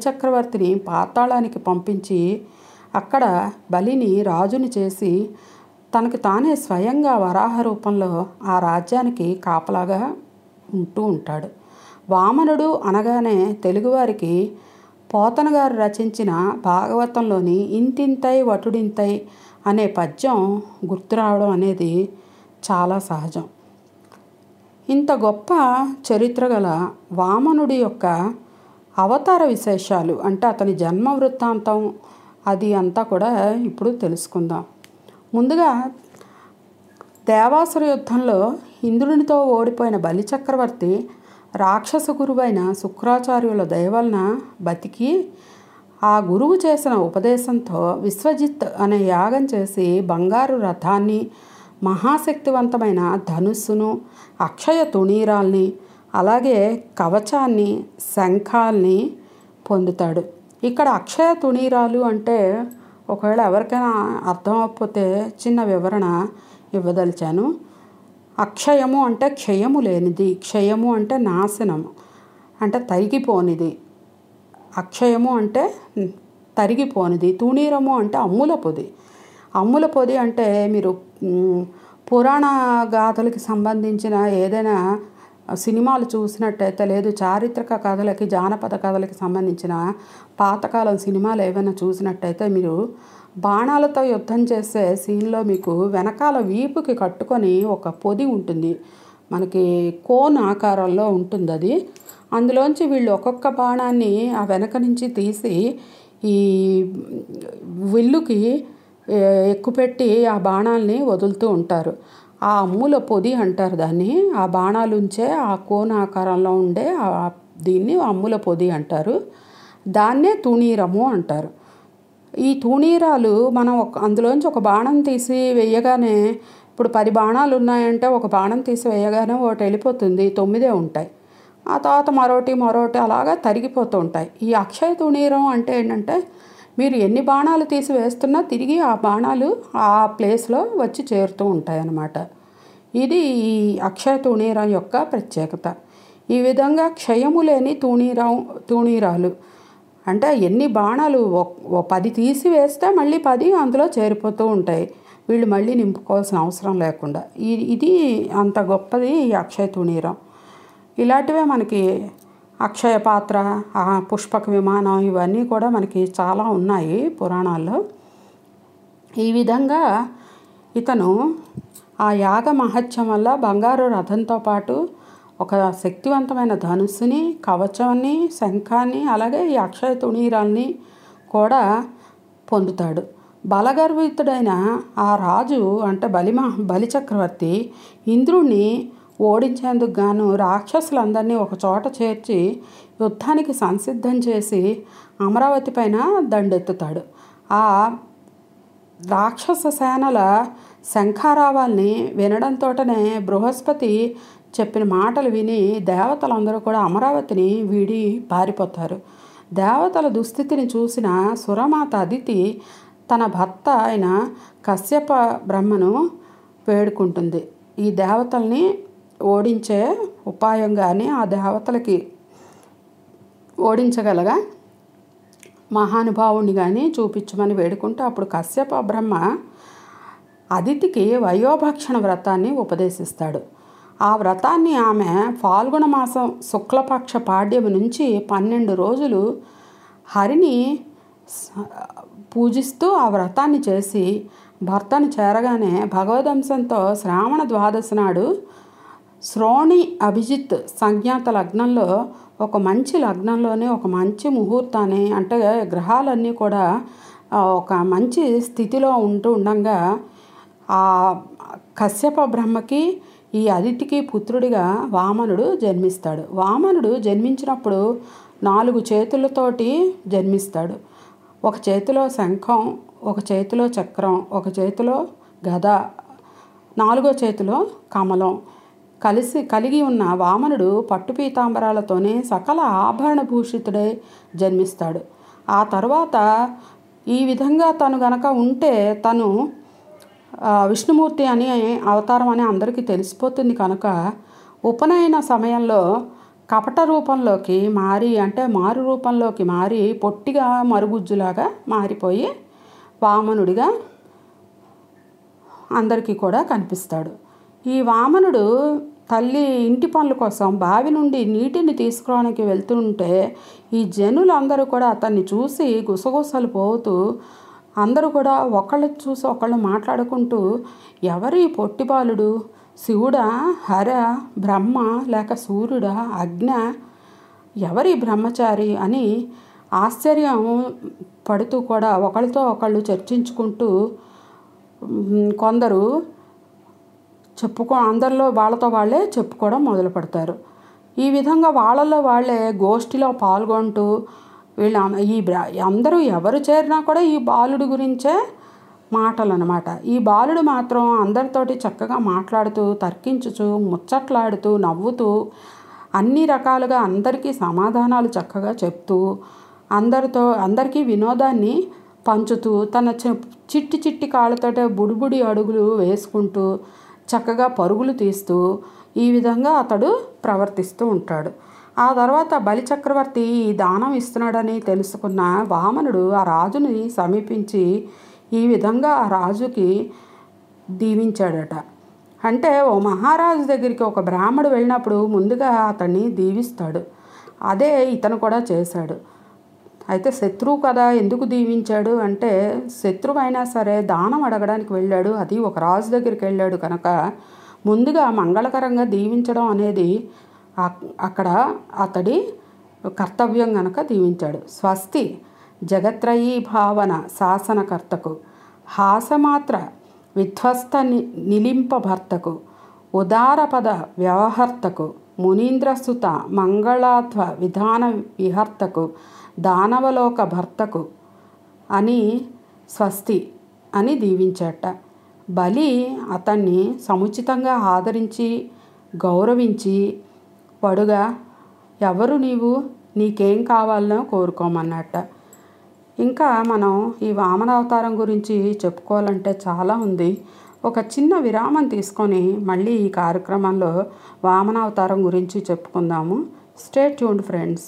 బలిచక్రవర్తిని పాతాళానికి పంపించి అక్కడ బలిని రాజుని చేసి తనకి తానే స్వయంగా వరాహ రూపంలో ఆ రాజ్యానికి కాపలాగా ఉంటూ ఉంటాడు వామనుడు అనగానే తెలుగువారికి పోతన గారు రచించిన భాగవతంలోని ఇంతింతై వటుడింతై అనే పద్యం గుర్తు రావడం అనేది చాలా సహజం ఇంత గొప్ప చరిత్ర గల వామనుడి యొక్క అవతార విశేషాలు అంటే అతని జన్మ వృత్తాంతం అది అంతా కూడా ఇప్పుడు తెలుసుకుందాం ముందుగా దేవాసుర యుద్ధంలో ఇంద్రునితో ఓడిపోయిన బలిచక్రవర్తి రాక్షస గురువైన శుక్రాచార్యుల దయవలన బతికి ఆ గురువు చేసిన ఉపదేశంతో విశ్వజిత్ అనే యాగం చేసి బంగారు రథాన్ని మహాశక్తివంతమైన ధనుస్సును అక్షయ తుణీరాల్ని అలాగే కవచాన్ని శంఖాల్ని పొందుతాడు ఇక్కడ అక్షయ తుణీరాలు అంటే ఒకవేళ ఎవరికైనా అర్థం అవ్వకపోతే చిన్న వివరణ ఇవ్వదలిచాను అక్షయము అంటే క్షయము లేనిది క్షయము అంటే నాశనము అంటే తరిగిపోనిది అక్షయము అంటే తరిగిపోనిది తుణీరము అంటే అమ్ముల పొది అమ్ముల పొది అంటే మీరు మ్, పురాణ గాథలకి సంబంధించిన ఏదైనా సినిమాలు చూసినట్టయితే లేదు చారిత్రక కథలకి జానపద కథలకి సంబంధించిన పాతకాలం సినిమాలు ఏమైనా చూసినట్టయితే మీరు బాణాలతో యుద్ధం చేసే సీన్లో మీకు వెనకాల వీపుకి కట్టుకొని ఒక పొది ఉంటుంది మనకి కోన్ ఆకారంలో ఉంటుంది అది అందులోంచి వీళ్ళు ఒక్కొక్క బాణాన్ని ఆ వెనక నుంచి తీసి ఈ విల్లుకి ఏ, ఎక్కుపెట్టి ఆ బాణాల్ని వదులుతూ ఉంటారు ఆ అమ్ముల పొది అంటారు దాన్ని ఆ బాణాలుంచే ఆ కోన ఆకారంలో ఉండే ఆ దీన్ని అమ్ముల పొది అంటారు దాన్నే తుణీరము అంటారు ఈ తూణీరాలు మనం ఒక అందులోంచి ఒక బాణం తీసి వేయగానే ఇప్పుడు పది బాణాలు ఉన్నాయంటే ఒక బాణం తీసి వేయగానే ఒకటి వెళ్ళిపోతుంది తొమ్మిదే ఉంటాయి ఆ తర్వాత మరోటి మరోటి అలాగా తరిగిపోతూ ఉంటాయి ఈ అక్షయ తుణీరం అంటే ఏంటంటే మీరు ఎన్ని బాణాలు తీసి వేస్తున్నా తిరిగి ఆ బాణాలు ఆ ప్లేస్లో వచ్చి చేరుతూ ఉంటాయి అన్నమాట ఇది ఈ అక్షయ తుణీరం యొక్క ప్రత్యేకత ఈ విధంగా క్షయము లేని తూణీరం తూణీరాలు అంటే ఎన్ని బాణాలు ఒ- ఓ పది తీసి వేస్తే మళ్ళీ పది అందులో చేరిపోతూ ఉంటాయి వీళ్ళు మళ్ళీ నింపుకోవాల్సిన అవసరం లేకుండా ఈ- ఇది అంత గొప్పది ఈ అక్షయ తుణీరం ఇలాంటివే మనకి అక్షయ పాత్ర ఆ పుష్పక విమానం ఇవన్నీ కూడా మనకి చాలా ఉన్నాయి పురాణాల్లో ఈ విధంగా ఇతను ఆ యాగ మహత్యం వల్ల బంగారు రథంతో పాటు ఒక శక్తివంతమైన ధనుస్సుని కవచాన్ని శంఖాన్ని అలాగే ఈ అక్షయ తుణీరాల్ని కూడా పొందుతాడు బలగర్వితుడైన ఆ రాజు అంటే బలిమ బలిచక్రవర్తి ఇంద్రుణ్ణి ఓడించేందుకు గాను రాక్షసులందరినీ ఒక చోట చేర్చి యుద్ధానికి సంసిద్ధం చేసి అమరావతి పైన దండెత్తుతాడు ఆ రాక్షస సేనల శంఖారావాల్ని వినడంతోటనే బృహస్పతి చెప్పిన మాటలు విని దేవతలందరూ కూడా అమరావతిని వీడి పారిపోతారు దేవతల దుస్థితిని చూసిన సురమాత అదితి తన భర్త అయిన కశ్యప బ్రహ్మను వేడుకుంటుంది ఈ దేవతల్ని ఓడించే ఉపాయం కానీ ఆ దేవతలకి ఓడించగలగా మహానుభావుని కానీ చూపించమని వేడుకుంటే అప్పుడు కశ్యప బ్రహ్మ అదితికి వయోభక్షణ వ్రతాన్ని ఉపదేశిస్తాడు ఆ వ్రతాన్ని ఆమె ఫాల్గుణ మాసం శుక్లపక్ష పాడ్యమి నుంచి పన్నెండు రోజులు హరిని స- పూజిస్తూ ఆ వ్రతాన్ని చేసి భర్తను చేరగానే భగవదంశంతో శ్రావణ ద్వాదశి నాడు శ్రోణి అభిజిత్ సంజ్ఞాత లగ్నంలో ఒక మంచి లగ్నంలోనే ఒక మంచి ముహూర్తాన్ని అంటే గ్రహాలన్నీ కూడా ఆ, ఒక మంచి స్థితిలో ఉంటూ ఉండంగా ఆ కశ్యప బ్రహ్మకి ఈ అదితికి పుత్రుడిగా వామనుడు జన్మిస్తాడు వామనుడు జన్మించినప్పుడు నాలుగు చేతులతోటి జన్మిస్తాడు ఒక చేతిలో శంఖం ఒక చేతిలో చక్రం ఒక చేతిలో గద నాలుగో చేతిలో కమలం కలిసి కలిగి ఉన్న వామనుడు పట్టు పీతాంబరాలతోనే సకల ఆభరణ భూషితుడై జన్మిస్తాడు ఆ తర్వాత ఈ విధంగా తను గనక ఉంటే తను ఆ, విష్ణుమూర్తి అని అవతారం అని అందరికీ తెలిసిపోతుంది కనుక ఉపనయన సమయంలో కపట రూపంలోకి మారి అంటే మారు రూపంలోకి మారి పొట్టిగా మరుగుజ్జులాగా మారిపోయి వామనుడిగా అందరికీ కూడా కనిపిస్తాడు ఈ వామనుడు తల్లి ఇంటి పనుల కోసం బావి నుండి నీటిని తీసుకురావడానికి వెళ్తుంటే ఈ జనులందరూ కూడా అతన్ని చూసి గుసగుసలు పోతూ అందరూ కూడా ఒకళ్ళు చూసి ఒకళ్ళు మాట్లాడుకుంటూ ఎవరి పొట్టి బాలుడు శివుడా హర బ్రహ్మ లేక సూర్యుడా అగ్న ఎవరి బ్రహ్మచారి అని ఆశ్చర్యం పడుతూ కూడా ఒకళ్ళతో ఒకళ్ళు చర్చించుకుంటూ మ్, కొందరు చెప్పుకో అందరిలో వాళ్ళతో వాళ్ళే చెప్పుకోవడం మొదలు పెడతారు ఈ విధంగా వాళ్ళలో వాళ్ళే గోష్ఠిలో పాల్గొంటూ వీళ్ళ ఈ బ్ర- అందరూ ఎవరు చేరినా కూడా ఈ బాలుడి గురించే మాటలు అనమాట ఈ బాలుడు మాత్రం అందరితోటి చక్కగా మాట్లాడుతూ తర్కించుచు ముచ్చట్లాడుతూ నవ్వుతూ అన్ని రకాలుగా అందరికీ సమాధానాలు చక్కగా చెప్తూ అందరితో అందరికీ వినోదాన్ని పంచుతూ తన చె- చిట్టి చిట్టి కాళ్ళతోటే బుడిబుడి అడుగులు వేసుకుంటూ చక్కగా పరుగులు తీస్తూ ఈ విధంగా అతడు ప్రవర్తిస్తూ ఉంటాడు ఆ తర్వాత బలిచక్రవర్తి ఈ దానం ఇస్తున్నాడని తెలుసుకున్న వామనుడు ఆ రాజుని సమీపించి ఈ విధంగా ఆ రాజుకి దీవించాడట అంటే ఓ మహారాజు దగ్గరికి ఒక బ్రాహ్మడు వెళ్ళినప్పుడు ముందుగా అతన్ని దీవిస్తాడు అదే ఇతను కూడా చేశాడు అయితే శత్రువు కదా ఎందుకు దీవించాడు అంటే శత్రువు అయినా సరే దానం అడగడానికి వెళ్ళాడు అది ఒక రాజు దగ్గరికి వెళ్ళాడు కనుక ముందుగా మంగళకరంగా దీవించడం అనేది అక్- అక్కడ అతడి కర్తవ్యం గనక దీవించాడు స్వస్తి జగత్రయీ భావన శాసనకర్తకు హాసమాత్ర విధ్వస్త ని నిలింప భర్తకు ఉదారపద వ్యవహర్తకు మునీంద్రసుత మంగళాధ్వ విధాన విహర్తకు దానవలోక భర్తకు అని స్వస్తి అని దీవించాట బలి అతన్ని సముచితంగా ఆదరించి గౌరవించి పడుగా ఎవరు నీవు నీకేం కావాలనో కోరుకోమన్నట్ట ఇంకా మనం ఈ వామన అవతారం గురించి చెప్పుకోవాలంటే చాలా ఉంది ఒక చిన్న విరామం తీసుకొని మళ్ళీ ఈ కార్యక్రమంలో వామన అవతారం గురించి చెప్పుకుందాము స్టే ట్యూన్డ్ ఫ్రెండ్స్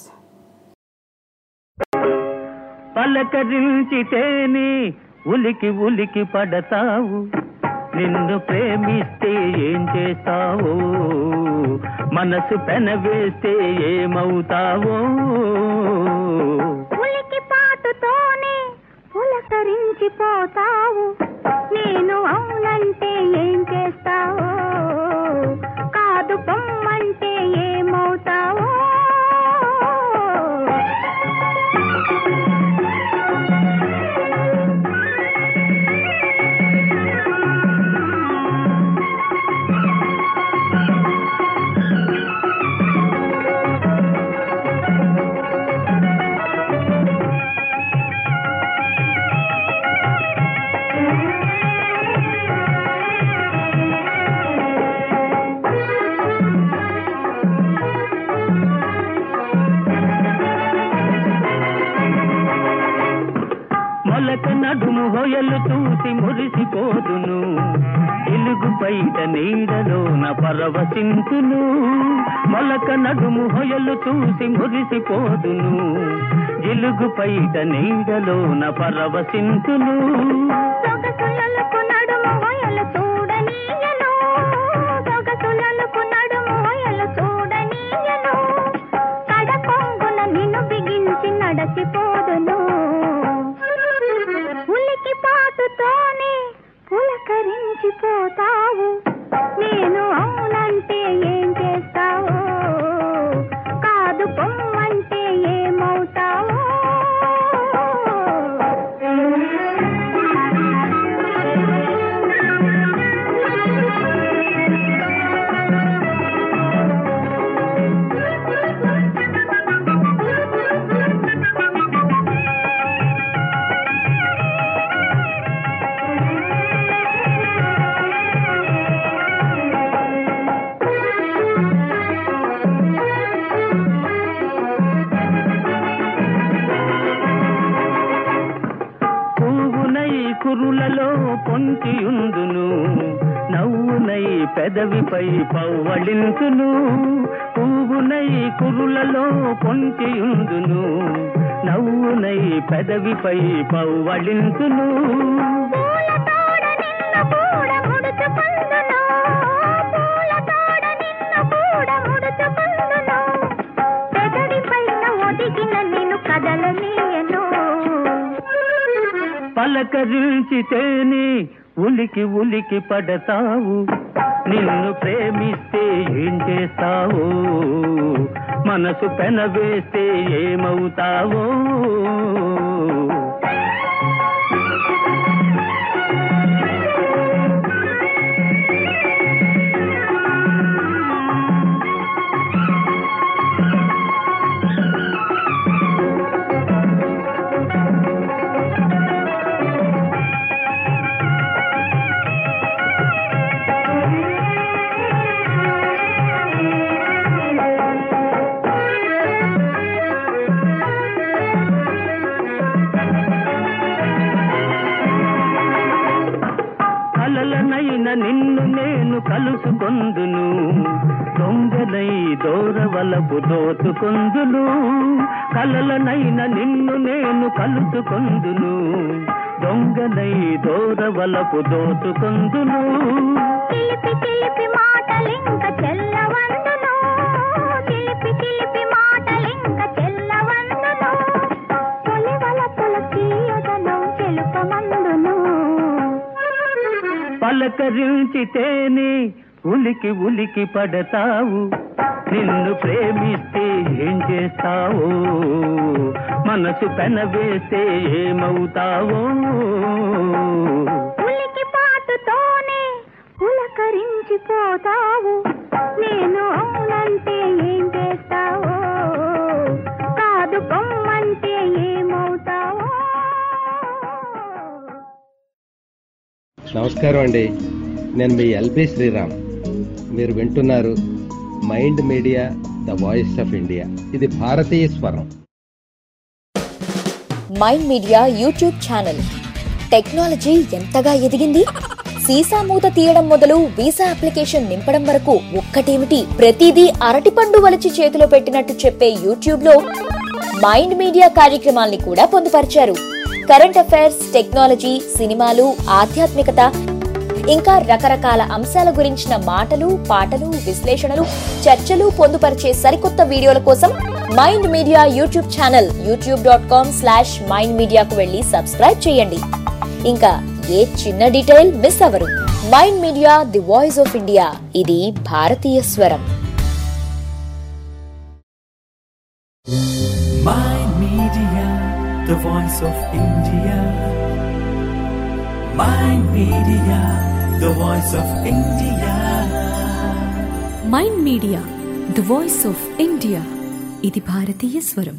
పలకరించితేనే ఉలికి ఉలికి పడతావు నిన్ను ప్రేమిస్తే ఏం చేస్తావో మనసు పెనవేస్తే ఏమవుతావో ఉలికి పాటుతోనే పులకరించిపోతావు నేను అవునంటే ఏం చేస్తావో కాదు పొమ్మంటే ఏమవుతావో మొలక నడుము హొయలు చూసి మురిసిపోదును ఎలుగు పైట నీడలోన పరవశింతును మొలక నడుము హొయలు చూసి మురిసిపోదును ఎలుగు పైట నీడలోన పరవశింతును సొగసులకు నడుము వయలు చూడనీయను సొగసులకు నడుము వయలు చూడనీయను కడకొంగున నిన్ను బిగించి నడచిపోదును ఉలికి పాటుతోనే పులకరించిపోతావు నేను అవునంటే ఏం చేస్తావో కాదు పొమ్మంటే ఏమవుతావో పువ్వునై కురులలో పొంచియుందును నవ్వునై పెదవిపై పవ్వళింతును పువ్వునై కురులలో పొంచియుందును నవ్వునై పెదవిపై పవ్వళింతును పూల తోడ నిన్ను కూడా కదలనీయను పలకరించితేనే ఉలికి ఉలికి పడతావు నిన్ను ప్రేమిస్తే ఏం చేస్తావో మనసు పెనవేస్తే ఏమవుతావో కలలనైన నిన్ను నేను కలుసుకొందును దొంగనై దోరవలపు దోచుకొందును కలలనైన నిన్ను నేను కలుసుకొందును దొంగనై దోరవలపు దోచుకొందును చిలిపి చిలిపి మాటలింక చెల్లవందును చిలిపి చిలిపి మాటలింక చెల్లవందును తొలివల తులసీయదను చెలుపమందును పలకరించితేనే ఉలికి ఉలికి పడతావు నిన్ను ప్రేమిస్తే ఏం చేస్తావో మనసు పెనవేస్తే ఏమవుతావో ఉలికి పాటుతోనే పులకరించిపోతావు నేను అవునంటే ఏం చేస్తావో కాదు పొమ్మంటే ఏమవుతావో నమస్కారం అండి నేను మీ ఎల్బి శ్రీరామ్ మీరు వింటున్నారు mind media the voice of India ఇది భారతీయ స్వరం mind media YouTube channel technology ఎంతగా ఎదిగింది సీసా మూత తీయడం మొదలు వీసా అప్లికేషన్ నింపడం వరకు ఒక్కటేమిటి ప్రతిదీ అరటిపండు వలిచి చేతిలో పెట్టినట్టు చెప్పే యూట్యూబ్ లో మైండ్ మీడియా కార్యక్రమాల్ని కూడా పొందుపరిచారు కరెంట్ అఫైర్స్ టెక్నాలజీ సినిమాలు ఆధ్యాత్మికత ఇంకా రకరకాల అంశాల గురించిన మాటలు పాటలు విశ్లేషణలు చర్చలు పొందుపరిచే సరికొత్త వీడియోల కోసం mind media YouTube channel YouTube dot com slash mind మీడియాకు వెళ్ళి సబ్స్క్రైబ్ చేయండి ఇంకా ఏ చిన్న డీటెయిల్ మిస్ అవ్వరు mind media the voice of India ఇది భారతీయ స్వరం Mind Media, the voice of India. Mind Media, the voice of India. Mind media the voice of India ఇది భారతీయ స్వరం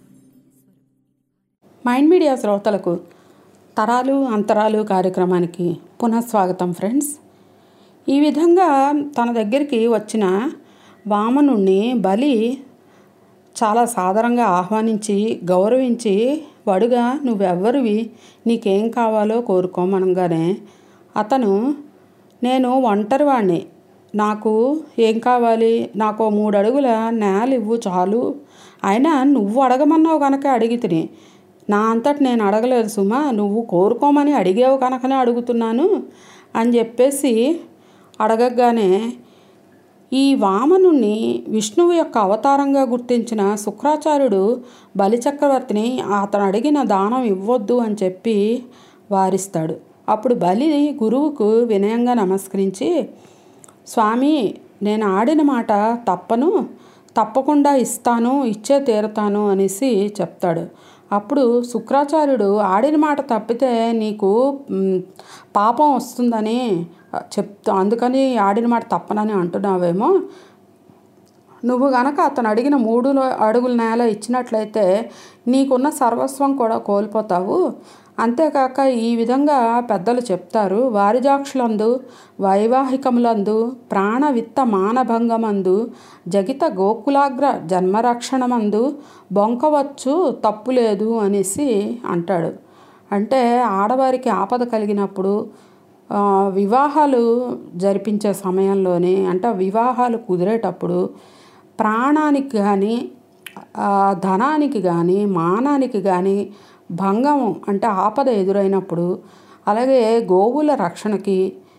మైండ్ మీడియా శ్రోతలకు తరాలు అంతరాలు కార్యక్రమానికి పునఃస్వాగతం ఫ్రెండ్స్ ఈ విధంగా తన దగ్గరికి వచ్చిన వామనుణ్ణి బలి చాలా సాదరంగా ఆహ్వానించి గౌరవించి వడుగా నువ్వెవ్వరివి నీకేం కావాలో కోరుకోమనగానే అతను నేను ఒంటరివాణ్ణి నాకు ఏం కావాలి నాకు ఓ మూడు అడుగుల నేల ఇవ్వు చాలు అయినా నువ్వు అడగమన్నావు కనుక అడిగి తిని నా అంతటి నేను అడగలేదు సుమా నువ్వు కోరుకోమని అడిగావు కనుకనే అడుగుతున్నాను అని చెప్పేసి అడగగానే ఈ వామనుణ్ణి విష్ణువు యొక్క అవతారంగా గుర్తించిన శుక్రాచార్యుడు బలిచక్రవర్తిని అతను అడిగిన దానం ఇవ్వొద్దు అని చెప్పి వారిస్తాడు అప్పుడు బలి గురువుకు వినయంగా నమస్కరించి స్వామి నేను ఆడిన మాట తప్పను తప్పకుండా ఇస్తాను ఇచ్చే తీరుతాను అనేసి చెప్తాడు అప్పుడు శుక్రాచార్యుడు ఆడిన మాట తప్పితే నీకు మ్, పాపం వస్తుందని చెప్తా అందుకని ఆడిన మాట తప్పనని అంటున్నావేమో నువ్వు గనక అతను అడిగిన మూడు అడుగుల నేల ఇచ్చినట్లయితే నీకున్న సర్వస్వం కూడా కోల్పోతావు అంతేకాక ఈ విధంగా పెద్దలు చెప్తారు వారిజాక్షులందు వైవాహికములందు ప్రాణ విత్త మానభంగమందు జగిత గోకులాగ్ర జన్మరక్షణమందు బొంకవచ్చు తప్పు లేదు అనేసి అంటాడు అంటే ఆడవారికి ఆపద కలిగినప్పుడు ఆ, వివాహాలు జరిపించే సమయంలోనే అంటే వివాహాలు కుదిరేటప్పుడు ప్రాణానికి కానీ ధనానికి కానీ మానానికి కానీ భంగం అంటే ఆపద ఎదురైనప్పుడు అలాగే గోవుల రక్షణకి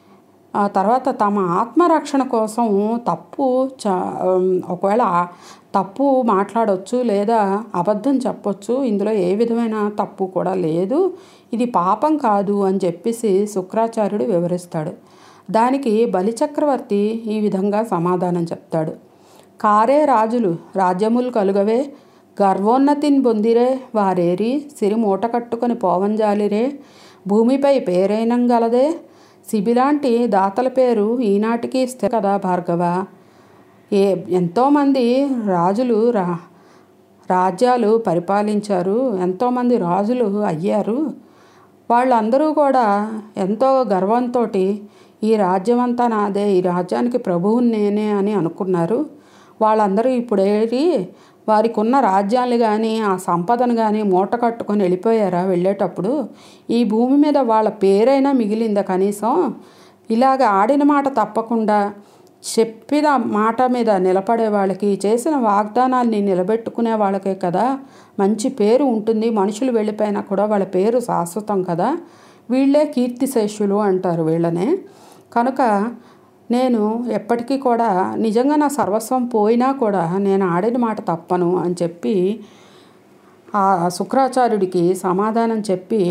ఆ తర్వాత తమ ఆత్మరక్షణ కోసం తప్పు చ ఒకవేళ తప్పు మాట్లాడవచ్చు లేదా అబద్ధం చెప్పొచ్చు ఇందులో ఏ విధమైన తప్పు కూడా లేదు ఇది పాపం కాదు అని చెప్పేసి శుక్రాచార్యుడు వివరిస్తాడు దానికి బలిచక్రవర్తి ఈ విధంగా సమాధానం చెప్తాడు కారే రాజులు రాజ్యములు కలుగవే గర్వోన్నతిని పొందిరే వారేరి సిరి మూట కట్టుకొని పోవంజాలిరే భూమిపై పేరైనంగలదే శిబిలాంటి దాతల పేరు ఈనాటికి ఇస్తే కదా భార్గవ ఏ ఎంతోమంది రాజులు రా రాజ్యాలు పరిపాలించారు ఎంతోమంది రాజులు అయ్యారు వాళ్ళందరూ కూడా ఎంతో గర్వంతో ఈ రాజ్యం అంతా నాదే ఈ రాజ్యానికి ప్రభువుని నేనే అని అనుకున్నారు వాళ్ళందరూ ఇప్పుడు ఏరి వారికి ఉన్న రాజ్యాలు కానీ ఆ సంపదను కానీ మూట కట్టుకొని వెళ్ళిపోయారా వెళ్ళేటప్పుడు ఈ భూమి మీద వాళ్ళ పేరైనా మిగిలిందా కనీసం ఇలాగ ఆడిన మాట తప్పకుండా చెప్పిన మాట మీద నిలబడే వాళ్ళకి చేసిన వాగ్దానాల్ని నిలబెట్టుకునే వాళ్ళకే కదా మంచి పేరు ఉంటుంది మనుషులు వెళ్ళిపోయినా కూడా వాళ్ళ పేరు శాశ్వతం కదా వీళ్ళే కీర్తిశేషులు అంటారు వీళ్ళనే కనుక నేను ఎప్పటికీ కూడా నిజంగా నా సర్వస్వం పోయినా కూడా నేను ఆడిన మాట తప్పను అని చెప్పి ఆ శుక్రాచార్యుడికి సమాధానం చెప్పి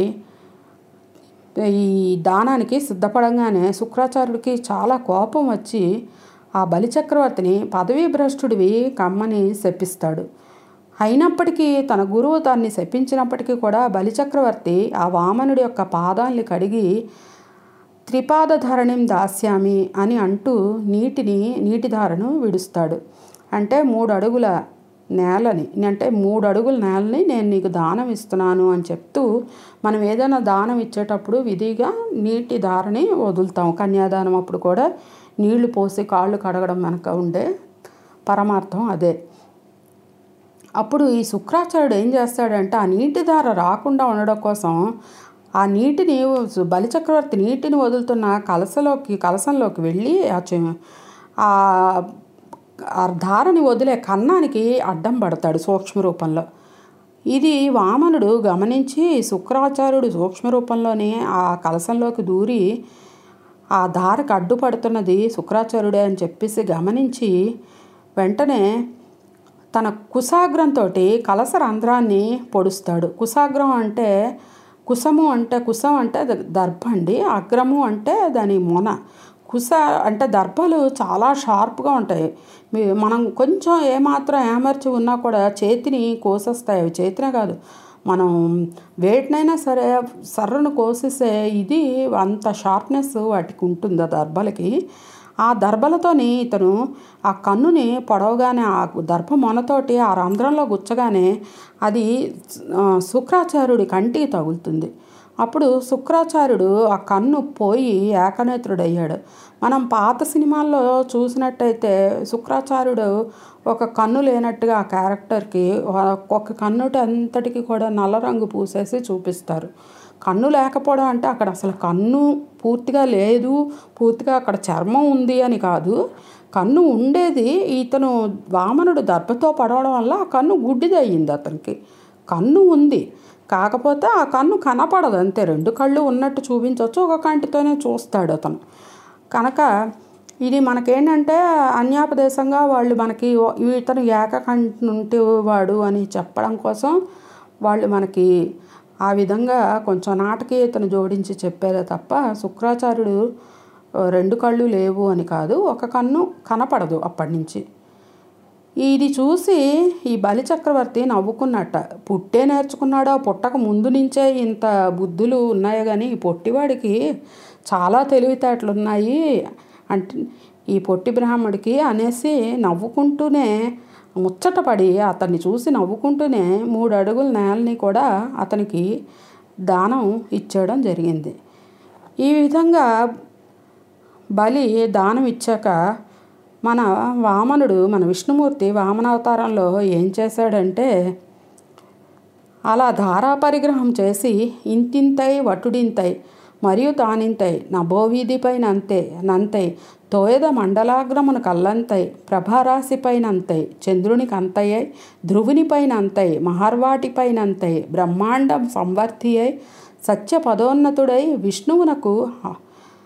ఈ దానానికి సిద్ధపడంగానే శుక్రాచార్యుడికి చాలా కోపం వచ్చి ఆ బలిచక్రవర్తిని పదవీ భ్రష్టుడివి కమ్మని శపిస్తాడు అయినప్పటికీ తన గురువు దాన్ని శపించినప్పటికీ కూడా బలిచక్రవర్తి ఆ వామనుడి యొక్క పాదాల్ని కడిగి త్రిపాదధరణిం దాస్యామి అని అంటూ నీటిని నీటిధారను విడుస్తాడు అంటే మూడు అడుగుల నేలని అంటే మూడు అడుగుల నేలని నేను నీకు దానం ఇస్తున్నాను అని చెప్తూ మనం ఏదైనా దానం ఇచ్చేటప్పుడు విధిగా నీటి ధారని వదులుతాం కన్యాదానం అప్పుడు కూడా నీళ్లు పోసి కాళ్ళు కడగడం వెనక ఉండే పరమార్థం అదే అప్పుడు ఈ శుక్రాచార్యుడు ఏం చేస్తాడంటే ఆ నీటి ధార రాకుండా ఉండడం కోసం ఆ నీటిని బలిచక్రవర్తి నీటిని వదులుతున్న కలసలోకి కలసంలోకి వెళ్ళి ఆ ఆ ధారని వదిలే కన్నానికి అడ్డం పడతాడు సూక్ష్మ రూపంలో ఇది వామనుడు గమనించి శుక్రాచార్యుడు సూక్ష్మ రూపంలోనే ఆ కలసంలోకి దూరి ఆ ధారకు అడ్డుపడుతున్నది శుక్రాచార్యుడే అని చెప్పేసి గమనించి వెంటనే తన కుశాగ్రంతో కలస రంధ్రాన్ని పొడుస్తాడు కుశాగ్రం అంటే కుసము అంటే కుసం అంటే దర్భ అండి అగ్రము అంటే దాని మొన కుస అంటే దర్భలు చాలా షార్ప్గా ఉంటాయి మనం కొంచెం ఏమాత్రం ఏమర్చి ఉన్నా కూడా చేతిని కోసేస్తాయి అవి చేతినే కాదు మనం వేటినైనా సరే సర్రను కోసేసే ఇది అంత షార్ప్నెస్ వాటికి ఉంటుంది ఆ దర్భలకి ఆ దర్భలతోని ఇతను ఆ కన్నుని పొడవగానే ఆ దర్భ మొనతోటి ఆ రంధ్రంలో గుచ్చగానే అది శుక్రాచార్యుడి కంటికి తగులుతుంది అప్పుడు శుక్రాచార్యుడు ఆ కన్ను పోయి ఏకనేత్రుడయ్యాడు మనం పాత సినిమాల్లో చూసినట్టయితే శుక్రాచార్యుడు ఒక కన్ను లేనట్టుగా ఆ క్యారెక్టర్కి ఒక కన్నుటి అంతటికి కూడా నల్ల రంగు పూసేసి చూపిస్తారు కన్ను లేకపోవడం అంటే అక్కడ అసలు కన్ను పూర్తిగా లేదు పూర్తిగా అక్కడ చర్మం ఉంది అని కాదు కన్ను ఉండేది ఇతను వామనుడు దర్భతో పడవడం వల్ల ఆ కన్ను గుడ్డిదయ్యింది అతనికి కన్ను ఉంది కాకపోతే ఆ కన్ను కనపడదు అంతే రెండు కళ్ళు ఉన్నట్టు చూపించవచ్చు ఒక కంటితోనే చూస్తాడు అతను కనుక ఇది మనకేంటంటే అన్యాపదేశంగా వాళ్ళు మనకి ఇతను ఏకకంటి ఉంటే వాడు అని చెప్పడం కోసం వాళ్ళు మనకి ఆ విధంగా కొంచెం నాటకీయతను జోడించి చెప్పారే తప్ప శుక్రాచార్యుడు రెండు కళ్ళు లేవు అని కాదు ఒక కన్ను కనపడదు అప్పటి నుంచి ఇది చూసి ఈ బలి చక్రవర్తి నవ్వుకున్నట్ట పుట్టే నేర్చుకున్నాడో పుట్టక ముందు నుంచే ఇంత బుద్ధులు ఉన్నాయో కానీ ఈ పొట్టివాడికి చాలా తెలివితేటలు ఉన్నాయి అంటే ఈ పొట్టి బ్రాహ్మడికి అనేసి నవ్వుకుంటూనే ముచ్చటపడి అతన్ని చూసి నవ్వుకుంటూనే మూడు అడుగుల నేలని కూడా అతనికి దానం ఇచ్చేయడం జరిగింది ఈ విధంగా బలి దానం ఇచ్చాక మన వామనుడు మన విష్ణుమూర్తి వామనావతారంలో ఏం చేశాడంటే అలా ధారా పరిగ్రహం చేసి ఇంతింతై వటుడింతై మరియు తానింతై నభోవీధిపై నంతే నంతై తోయద మండలాగ్రమును కల్లంతై ప్రభారాశిపైనంతై చంద్రునికి అంతయ్యై ధ్రువునిపైనంతై మహర్వాటిపైనంతై బ్రహ్మాండం సంవర్తి అయి సత్య పదోన్నతుడై విష్ణువునకు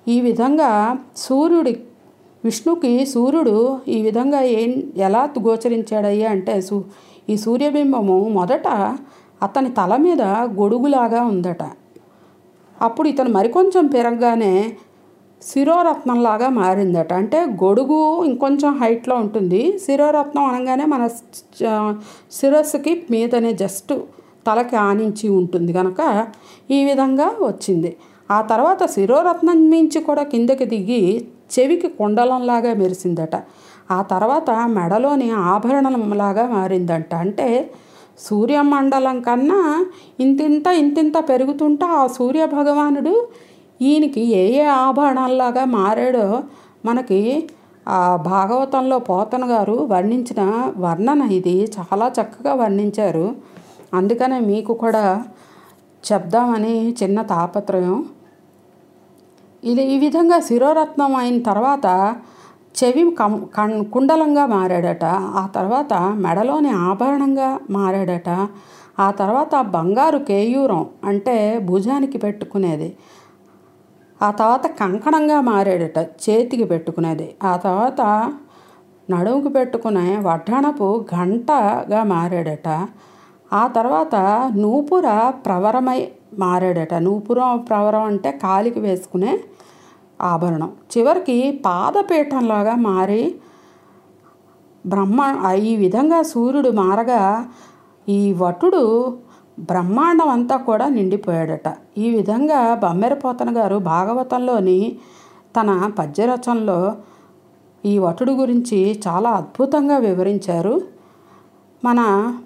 ఈ విధంగా సూర్యుడి విష్ణుకి సూర్యుడు ఈ విధంగా ఏం ఎలా గోచరించాడయ్యా అంటే సూ ఈ సూర్యబింబము మొదట అతని తల మీద గొడుగులాగా ఉందట అప్పుడు ఇతను మరికొంచెం పెరగగానే శిరోరత్నంలాగా మారిందట అంటే గొడుగు ఇంకొంచెం హైట్లో ఉంటుంది శిరోరత్నం అనగానే మన చ- శిరస్సుకి మీదనే జస్ట్ తలకి ఆనించి ఉంటుంది కనుక ఈ విధంగా వచ్చింది ఆ తర్వాత శిరోరత్నం మించి కూడా కిందకి దిగి చెవికి కుండలంలాగా మెరిసిందట ఆ తర్వాత మెడలోని ఆభరణంలాగా మారిందంట అంటే సూర్యమండలం కన్నా ఇంతింత ఇంతింత పెరుగుతుంటే ఆ సూర్య భగవానుడు ఈయనకి ఏ ఏ ఆభరణాల్లాగా మారాడో మనకి ఆ భాగవతంలో పోతన గారు వర్ణించిన వర్ణన ఇది చాలా చక్కగా వర్ణించారు అందుకనే మీకు కూడా చెప్దామని చిన్న తాపత్రయం ఇది ఈ విధంగా శిరోరత్నం అయిన తర్వాత చెవి కం కం కుండలంగా మారాడట ఆ తర్వాత మెడలోని ఆభరణంగా మారాడట ఆ తర్వాత బంగారు కేయూరం అంటే భుజానికి పెట్టుకునేది ఆ తర్వాత కంకణంగా మారాడట చేతికి పెట్టుకునేది ఆ తర్వాత నడుముకు పెట్టుకునే వడ్డాణపు గంటగా మారాడట ఆ తర్వాత నూపుర ప్రవరమై మారాడట నూపుర ప్రవరం అంటే కాలికి వేసుకునే ఆభరణం చివరికి పాదపీఠంలాగా మారి బ్రహ్మ ఈ విధంగా సూర్యుడు మారగా ఈ వటుడు బ్రహ్మాండం అంతా కూడా నిండిపోయాడట ఈ విధంగా బమ్మెరపోతన గారు భాగవతంలోని తన పద్యరచనలో ఈ వటుడు గురించి చాలా అద్భుతంగా వివరించారు మన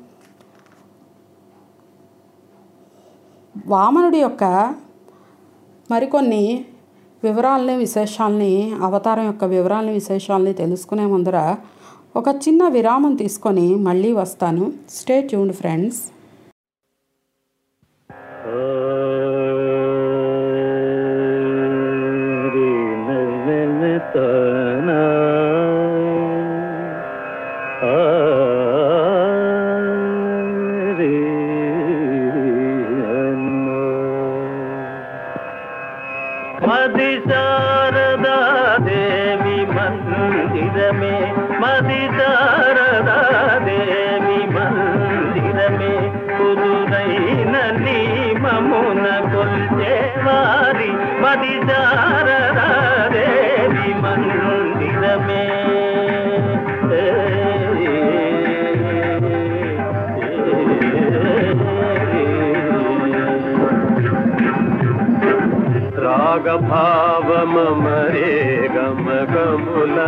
వామనుడి యొక్క మరికొన్ని వివరాలని విశేషాలని అవతారం యొక్క వివరాలని విశేషాలని తెలుసుకునే ముందర ఒక చిన్న విరామం తీసుకొని మళ్ళీ వస్తాను స్టే ట్యూన్డ్ ఫ్రెండ్స్ మది శారదా దేవి మందిరమే మది శారదా దేవి మందిరమే కుదురైన నీమమున కొల్చేవారి మది శారదా దేవి మందిరమే రాగభావమరే గమ గములా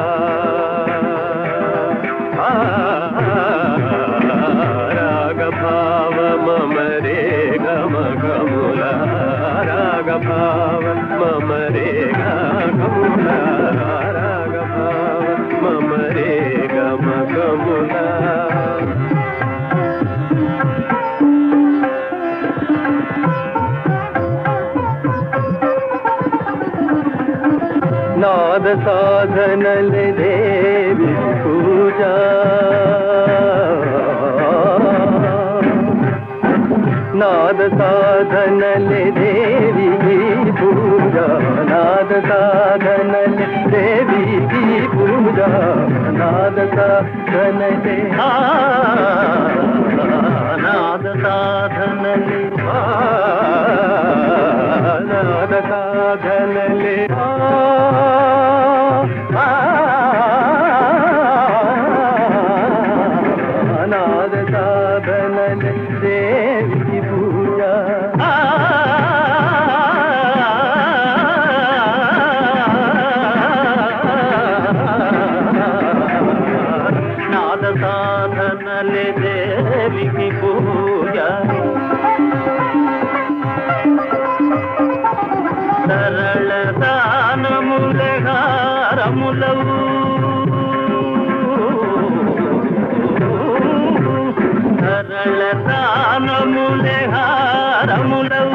రాగభావమరే గమ గములా రాగభావ మమరే గములా రాగభావ మమరే గమ గములా నాద సాధనల దేవి పూజ నాద సాధనల దేవి పూజ నాద సాధనల దేవి పూజ నాద సాధనలే నాద సాధనలే నాద సాధనలే నాద సాధనలే దేవి పూజ నాద సాధనలే దేవికి పూజ సరళ దానములహారములవు సరళ దానములహారములవు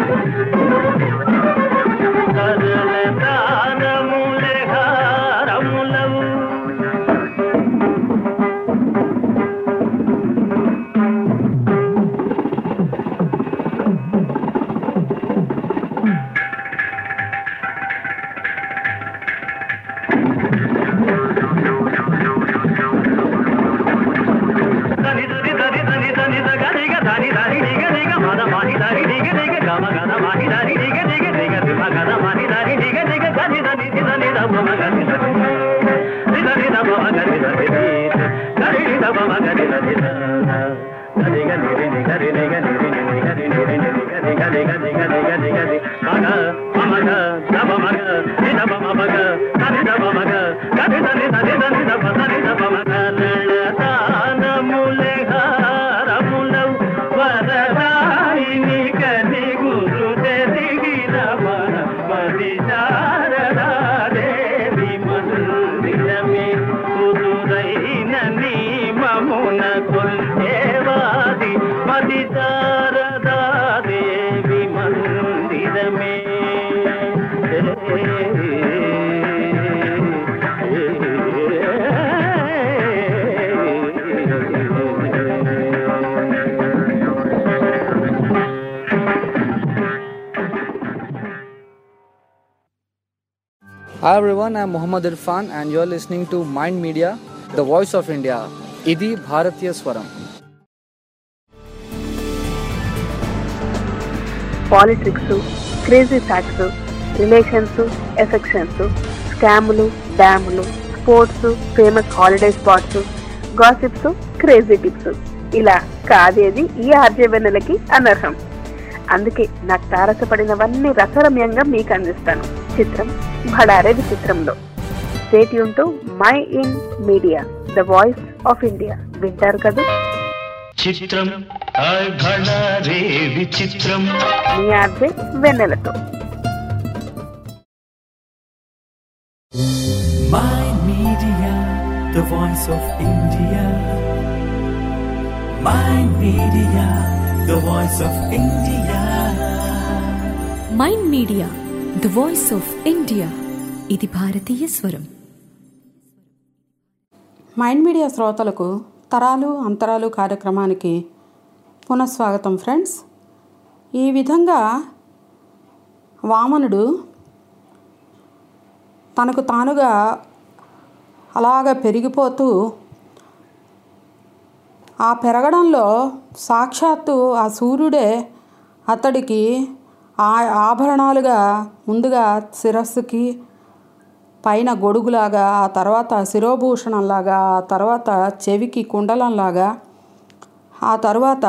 సరళ దానములహారములవు Hi everyone, I'm Muhammad Irfan and you're listening to Mind Media, the voice of India. Idi Bharatiya Swaram. Politics crazy facts relations affections స్కాములు డ్యాములు sports famous holiday spots gossips crazy tips ఇలా కాదేది ఈ ఆర్జవెన్నెలకి అనర్హం అందుకే నాకు తారసపడినవన్నీ రసరమ్యంగా మీకు అందిస్తాను చిత్రం భడారే విచిత్రంలో స్టేట్ యూన్ to mind media the voice of India వింటారు కదా చిత్రం హాయ్ భళా రే విచిత్రం మీ ఆర్జే వెన్నెలతో Mind Media, the voice of India. Mind Media, the voice of India. Mind media the voice of India ఇది భారతీయ స్వరం మైండ్ మీడియా శ్రోతలకు తరాలు అంతరాలు కార్యక్రమానికి పునఃస్వాగతం ఫ్రెండ్స్ ఈ విధంగా వామనుడు తనకు తానుగా అలాగ పెరిగిపోతూ ఆ పెరగడంలో సాక్షాత్తు ఆ సూర్యుడే అతడికి ఆ ఆభరణాలుగా ముందుగా శిరస్సుకి పైన గొడుగులాగా ఆ తర్వాత శిరోభూషణంలాగా ఆ తర్వాత చెవికి కుండలంలాగా ఆ తర్వాత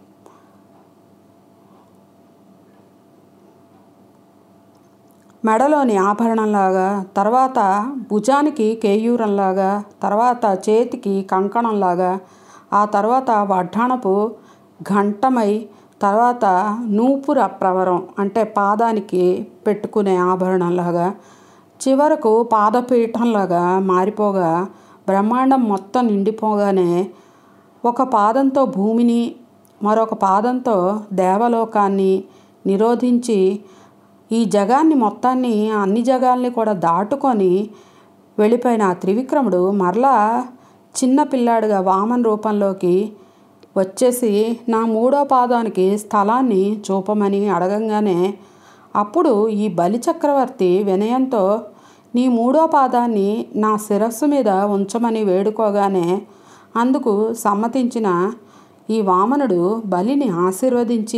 మెడలోని ఆభరణంలాగా తర్వాత భుజానికి కేయూరంలాగా తర్వాత చేతికి కంకణంలాగా ఆ తర్వాత వడ్డాణపు ఘంటమై తర్వాత నూపుర ప్రవరం అంటే పాదానికి పెట్టుకునే ఆభరణంలాగా చివరకు పాదపీఠంలాగా మారిపోగా బ్రహ్మాండం మొత్తం నిండిపోగానే ఒక పాదంతో భూమిని మరొక పాదంతో దేవలోకాన్ని నిరోధించి ఈ జగాన్ని మొత్తాన్ని అన్ని జగాల్ని కూడా దాటుకొని వెళ్ళిపోయిన ఆ త్రివిక్రముడు మరలా చిన్న పిల్లాడిగా వామన్ రూపంలోకి వచ్చేసి నా మూడో పాదానికి స్థలాన్ని చూపమని అడగంగానే అప్పుడు ఈ బలి చక్రవర్తి వినయంతో నీ మూడో పాదాన్ని నా శిరస్సు మీద ఉంచమని వేడుకోగానే అందుకు సమ్మతించిన ఈ వామనుడు బలిని ఆశీర్వదించి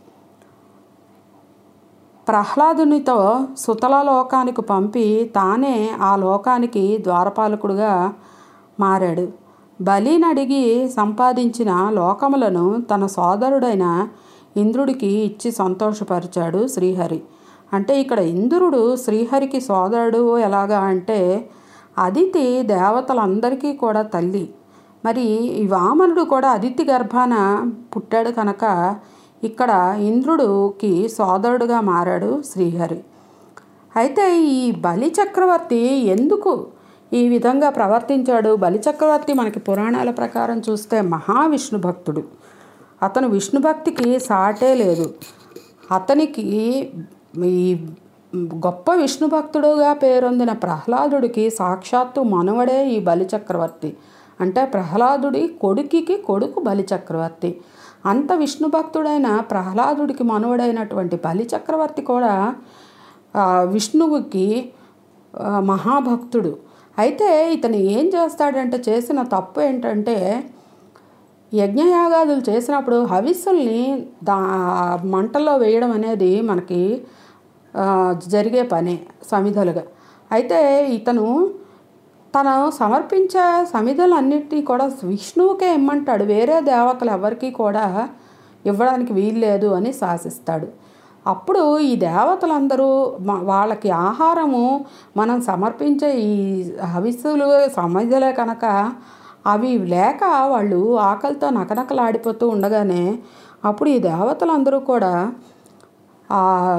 ప్రహ్లాదునితో సుతల లోకానికి పంపి తానే ఆ లోకానికి ద్వారపాలకుడుగా మారాడు బలిని అడిగి సంపాదించిన లోకములను తన సోదరుడైన ఇంద్రుడికి ఇచ్చి సంతోషపరిచాడు శ్రీహరి అంటే ఇక్కడ ఇంద్రుడు శ్రీహరికి సోదరుడు ఎలాగా అంటే అదితి దేవతలందరికీ కూడా తల్లి మరి ఈ వామనుడు కూడా అదితి గర్భాన పుట్టాడు కనుక ఇక్కడ ఇంద్రుడికి సోదరుడుగా మారాడు శ్రీహరి అయితే ఈ బలి చక్రవర్తి ఎందుకు ఈ విధంగా ప్రవర్తించాడు బలి చక్రవర్తి మనకి పురాణాల ప్రకారం చూస్తే మహావిష్ణు భక్తుడు అతను విష్ణు భక్తికి సాటే లేదు అతనికి ఈ గొప్ప విష్ణు భక్తుడుగా పేరొందిన ప్రహ్లాదుడికి సాక్షాత్తు మనవడే ఈ బలి చక్రవర్తి అంటే ప్రహ్లాదుడి కొడుకుకి కొడుకు బలి చక్రవర్తి అంత విష్ణు భక్తుడైన ప్రహ్లాదుడికి మనువడైనటువంటి బలి చక్రవర్తి కూడా ఆ, విష్ణువుకి ఆ, మహాభక్తుడు అయితే ఇతను ఏం చేస్తాడంటే చేసిన తప్పు ఏంటంటే యజ్ఞయాగాదులు చేసినప్పుడు హవిస్సుల్ని దా మంటల్లో వేయడం అనేది మనకి ఆ, జరిగే పనే సమిధలుగా అయితే ఇతను తను సమర్పించే సమిధలన్నిటినీ కూడా విష్ణువుకే ఇమ్మంటాడు వేరే దేవతలు ఎవరికి కూడా ఇవ్వడానికి వీల్లేదు అని శాసిస్తాడు అప్పుడు ఈ దేవతలందరూ మ- వాళ్ళకి ఆహారము మనం సమర్పించే ఈ హవిస్సులు సమిధలే కనుక అవి లేక వాళ్ళు ఆకలితో నకనకలాడిపోతూ ఉండగానే అప్పుడు ఈ దేవతలందరూ కూడా ఆ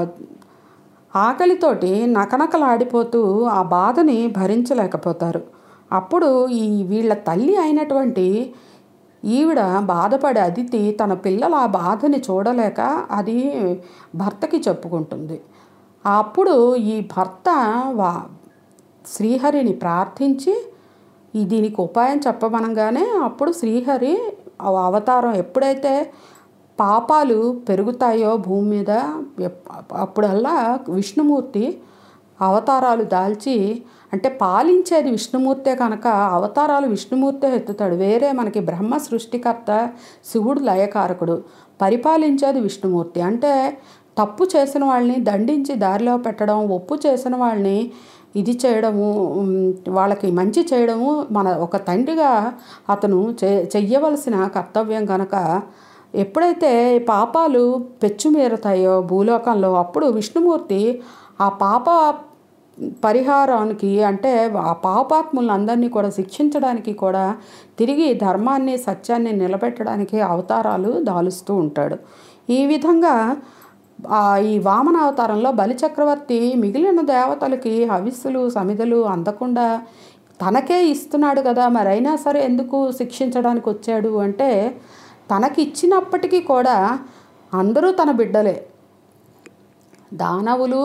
ఆకలితోటి నకనకలాడిపోతూ ఆ బాధని భరించలేకపోతారు అప్పుడు ఈ వీళ్ళ తల్లి అయినటువంటి ఈవిడ బాధపడే అదితి తన పిల్లల ఆ బాధని చూడలేక అది భర్తకి చెప్పుకుంటుంది అప్పుడు ఈ భర్త వా శ్రీహరిని ప్రార్థించి ఈ దీనికి ఉపాయం చెప్పమనగానే అప్పుడు శ్రీహరి ఆ అవతారం ఎప్పుడైతే పాపాలు పెరుగుతాయో భూమి మీద ఎప్- అప్పుడల్లా విష్ణుమూర్తి అవతారాలు దాల్చి అంటే పాలించేది విష్ణుమూర్తే కనుక అవతారాలు విష్ణుమూర్తే ఎత్తుతాడు వేరే మనకి బ్రహ్మ సృష్టికర్త శివుడు లయకారకుడు పరిపాలించేది విష్ణుమూర్తి అంటే తప్పు చేసిన వాళ్ళని దండించి దారిలో పెట్టడం ఒప్పు చేసిన వాళ్ళని ఇది చేయడము ఉమ్, వాళ్ళకి మంచి చేయడము మన ఒక తండ్రిగా అతను చే చెయ్యవలసిన కర్తవ్యం కనుక ఎప్పుడైతే పాపాలు పెచ్చుమీరతాయో భూలోకంలో అప్పుడు విష్ణుమూర్తి ఆ పాప పరిహారానికి అంటే ఆ పాపాత్ములందరినీ కూడా శిక్షించడానికి కూడా తిరిగి ధర్మాన్ని సత్యాన్ని నిలబెట్టడానికి అవతారాలు దాలుస్తూ ఉంటాడు ఈ విధంగా ఆ ఈ వామన అవతారంలో బలిచక్రవర్తి మిగిలిన దేవతలకి హవిస్సులు సమిధలు అందకుండా తనకే ఇస్తున్నాడు కదా మరి అయినా సరే ఎందుకు శిక్షించడానికి వచ్చాడు అంటే తనకి ఇచ్చినప్పటికీ కూడా అందరూ తన బిడ్డలే దానవులు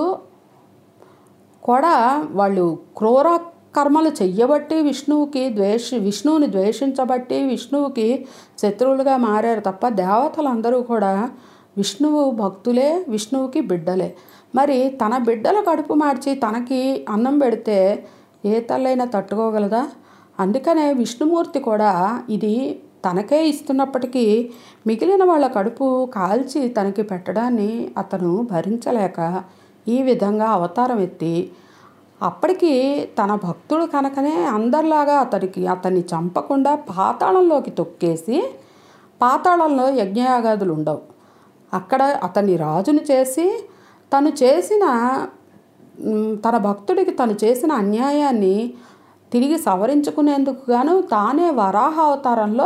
కూడా వాళ్ళు క్రూర కర్మలు చెయ్యబట్టి విష్ణువుకి ద్వేష విష్ణువుని ద్వేషించబట్టి విష్ణువుకి శత్రువులుగా మారారు తప్ప దేవతలందరూ కూడా విష్ణువు భక్తులే విష్ణువుకి బిడ్డలే మరి తన బిడ్డల కడుపు మార్చి తనకి అన్నం పెడితే ఏ తల్లైనా తట్టుకోగలదా అందుకనే విష్ణుమూర్తి కూడా ఇది తనకే ఇస్తున్నప్పటికీ మిగిలిన వాళ్ళ కడుపు కాల్చి తనకి పెట్టడాన్ని అతను భరించలేక ఈ విధంగా అవతారం ఎత్తి అప్పటికి తన భక్తుడు కనుకనే అందరిలాగా అతనికి అతన్ని చంపకుండా పాతాళంలోకి తొక్కేసి పాతాళంలో యజ్ఞయాగాదులు ఉండవు అక్కడ అతన్ని రాజును చేసి తను చేసిన మ్, తన భక్తుడికి తను చేసిన అన్యాయాన్ని తిరిగి సవరించుకునేందుకు గాను తానే వరాహ అవతారంలో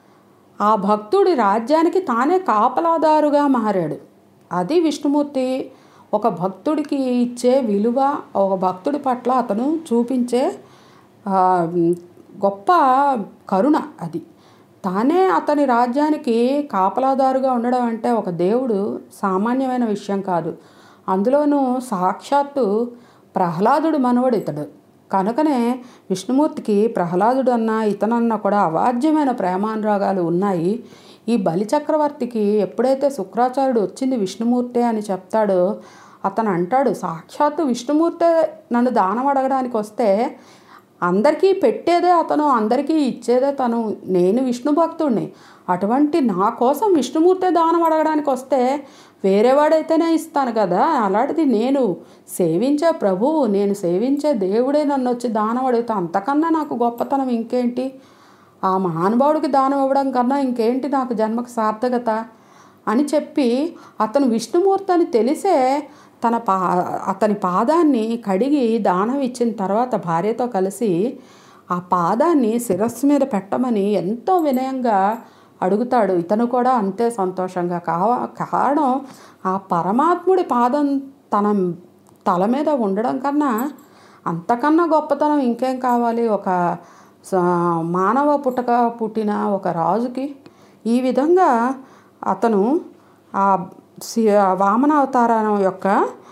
ఆ భక్తుడి రాజ్యానికి తానే కాపలాదారుగా మారాడు అది విష్ణుమూర్తి ఒక భక్తుడికి ఇచ్చే విలువ ఒక భక్తుడి పట్ల అతను చూపించే ఆ, గొప్ప కరుణ అది తానే అతని రాజ్యానికి కాపలాదారుగా ఉండడం అంటే ఒక దేవుడు సామాన్యమైన విషయం కాదు అందులోనూ సాక్షాత్తు ప్రహ్లాదుడు మనవడు ఇతడు కనుకనే విష్ణుమూర్తికి ప్రహ్లాదుడు అన్న ఇతనన్న కూడా అవాజ్యమైన ప్రేమానురాగాలు ఉన్నాయి ఈ బలిచక్రవర్తికి ఎప్పుడైతే శుక్రాచార్యుడు వచ్చింది విష్ణుమూర్తే అని చెప్తాడో అతను అంటాడు సాక్షాత్తు విష్ణుమూర్తే నన్ను దానం అడగడానికి వస్తే అందరికీ పెట్టేదే అతను అందరికీ ఇచ్చేదే తను నేను విష్ణు భక్తుడిని అటువంటి నా కోసం విష్ణుమూర్తే దానం అడగడానికి వస్తే వేరేవాడైతేనే ఇస్తాను కదా అలాంటిది నేను సేవించే ప్రభువు నేను సేవించే దేవుడే నన్ను వచ్చి దానం అడిగితే అంతకన్నా నాకు గొప్పతనం ఇంకేంటి ఆ మహానుభావుడికి దానం ఇవ్వడం కన్నా ఇంకేంటి నాకు జన్మకు సార్థకత అని చెప్పి అతను విష్ణుమూర్తి అని తెలిసే తన పా అతని పాదాన్ని కడిగి దానం ఇచ్చిన తర్వాత భార్యతో కలిసి ఆ పాదాన్ని శిరస్సు మీద పెట్టమని ఎంతో వినయంగా అడుగుతాడు ఇతను కూడా అంతే సంతోషంగా కావ కారణం ఆ పరమాత్ముడి పాదం తన తల మీద ఉండడం కన్నా అంతకన్నా గొప్పతనం ఇంకేం కావాలి ఒక స- మానవ పుట్టక పుట్టిన ఒక రాజుకి ఈ విధంగా అతను ఆ సి- ఆ వామనావతారం యొక్క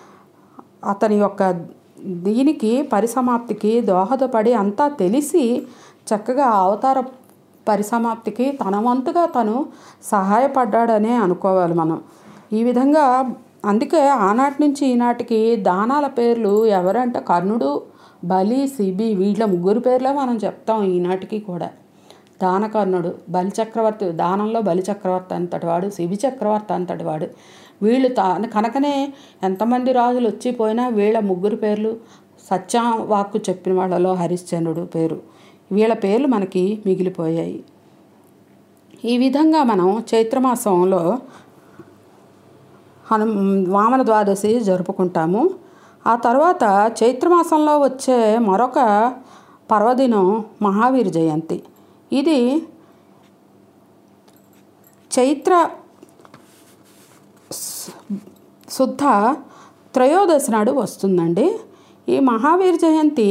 అతని యొక్క దీనికి పరిసమాప్తికి దోహదపడి అంతా తెలిసి చక్కగా ఆ అవతార పరిసమాప్తికి తన వంతుగా తను సహాయపడ్డాడనే అనుకోవాలి మనం ఈ విధంగా అందుకే ఆనాటి నుంచి ఈనాటికి దానాల పేర్లు ఎవరంటే కర్ణుడు బలి సిబి వీళ్ళ ముగ్గురు పేర్లే మనం చెప్తాం ఈనాటికి కూడా దానకర్ణుడు బలిచక్రవర్తి దానంలో బలిచక్రవర్తి అంతటి వాడు శిబి చక్రవర్తి అంతటి వాడు వీళ్ళు తా కనుకనే ఎంతమంది రాజులు వచ్చిపోయినా వీళ్ళ ముగ్గురు పేర్లు సత్యం వాక్కు చెప్పిన వాళ్ళలో హరిశ్చంద్రుడు పేరు వీళ్ళ పేర్లు మనకి మిగిలిపోయాయి ఈ విధంగా మనం చైత్రమాసంలో హను వామన ద్వాదశి జరుపుకుంటాము ఆ తర్వాత చైత్రమాసంలో వచ్చే మరొక పర్వదినం మహావీర జయంతి ఇది చైత్ర స్- శుద్ధ త్రయోదశి నాడు వస్తుందండి ఈ మహావీర జయంతి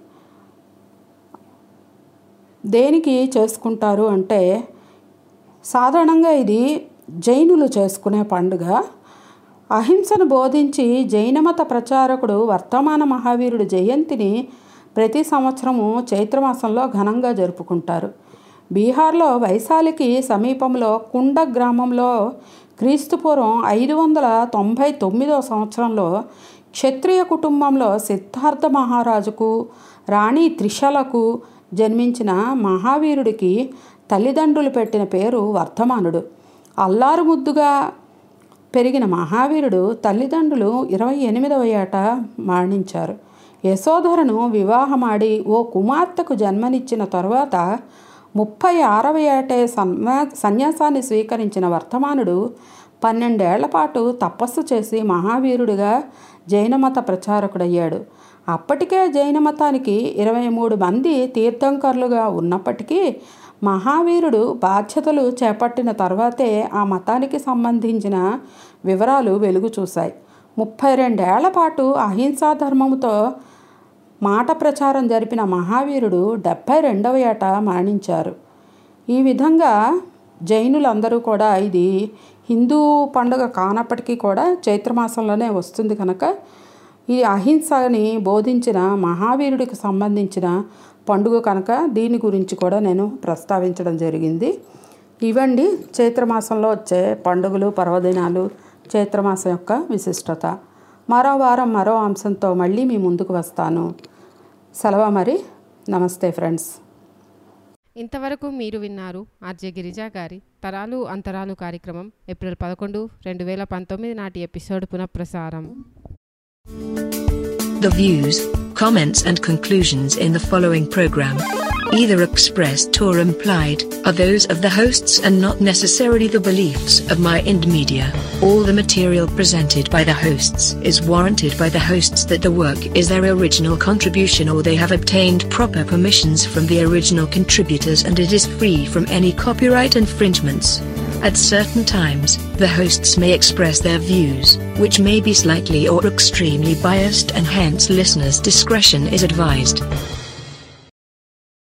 దేనికి చేసుకుంటారు అంటే సాధారణంగా ఇది జైనులు చేసుకునే పండుగ అహింసను బోధించి జైనమత ప్రచారకుడు వర్తమాన మహావీరుడు జయంతిని ప్రతి సంవత్సరము చైత్రమాసంలో ఘనంగా జరుపుకుంటారు బీహార్లో వైశాలికి సమీపంలో కుండ గ్రామంలో క్రీస్తుపూర్వం ఐదు వందల తొంభై తొమ్మిదవ సంవత్సరంలో క్షత్రియ కుటుంబంలో సిద్ధార్థ మహారాజుకు రాణి త్రిశలకు జన్మించిన మహావీరుడికి తల్లిదండ్రులు పెట్టిన పేరు వర్ధమానుడు అల్లారు ముద్దుగా పెరిగిన మహావీరుడు తల్లిదండ్రులు ఇరవై ఎనిమిదవ ఏట మరణించారు యశోధరను వివాహమాడి ఓ కుమార్తెకు జన్మనిచ్చిన తరువాత ముప్పై ఆరవ ఏటే సన్మా సన్యాసాన్ని స్వీకరించిన వర్తమానుడు పన్నెండేళ్ల పాటు తపస్సు చేసి మహావీరుడిగా జైనమత ప్రచారకుడయ్యాడు అప్పటికే జైన మతానికి ఇరవై మూడు మంది తీర్థంకరులుగా ఉన్నప్పటికీ మహావీరుడు బాధ్యతలు చేపట్టిన తర్వాతే ఆ మతానికి సంబంధించిన వివరాలు వెలుగు చూశాయి ముప్పై రెండేళ్ల పాటు అహింసా ధర్మముతో మాట ప్రచారం జరిపిన మహావీరుడు డెబ్భై రెండవ ఏట మరణించారు ఈ విధంగా జైనులందరూ కూడా ఇది హిందూ పండుగ కానప్పటికీ కూడా చైత్రమాసంలోనే వస్తుంది కనుక ఈ అహింసని బోధించిన మహావీరుడికి సంబంధించిన పండుగ కనుక దీని గురించి కూడా నేను ప్రస్తావించడం జరిగింది ఇవండి చైత్రమాసంలో వచ్చే పండుగలు పర్వదినాలు చైత్రమాసం యొక్క విశిష్టత మరో వారం మరో అంశంతో మళ్ళీ మీ ముందుకు వస్తాను సెలవు మరి నమస్తే ఫ్రెండ్స్ ఇంతవరకు మీరు విన్నారు ఆర్జే గిరిజా గారి తరాలు అంతరాలు కార్యక్రమం ఏప్రిల్ పదకొండు రెండు వేల పంతొమ్మిది నాటి ఎపిసోడ్ పునఃప్రసారం The views, comments, and conclusions in the following program, either expressed or implied, are those of the hosts and not necessarily the beliefs of Mind Media. All the material presented by the hosts is warranted by the hosts that the work is their original contribution or they have obtained proper permissions from the original contributors and it is free from any copyright infringements. At certain times, the hosts may express their views, which may be slightly or extremely biased, and hence listeners' discretion is advised.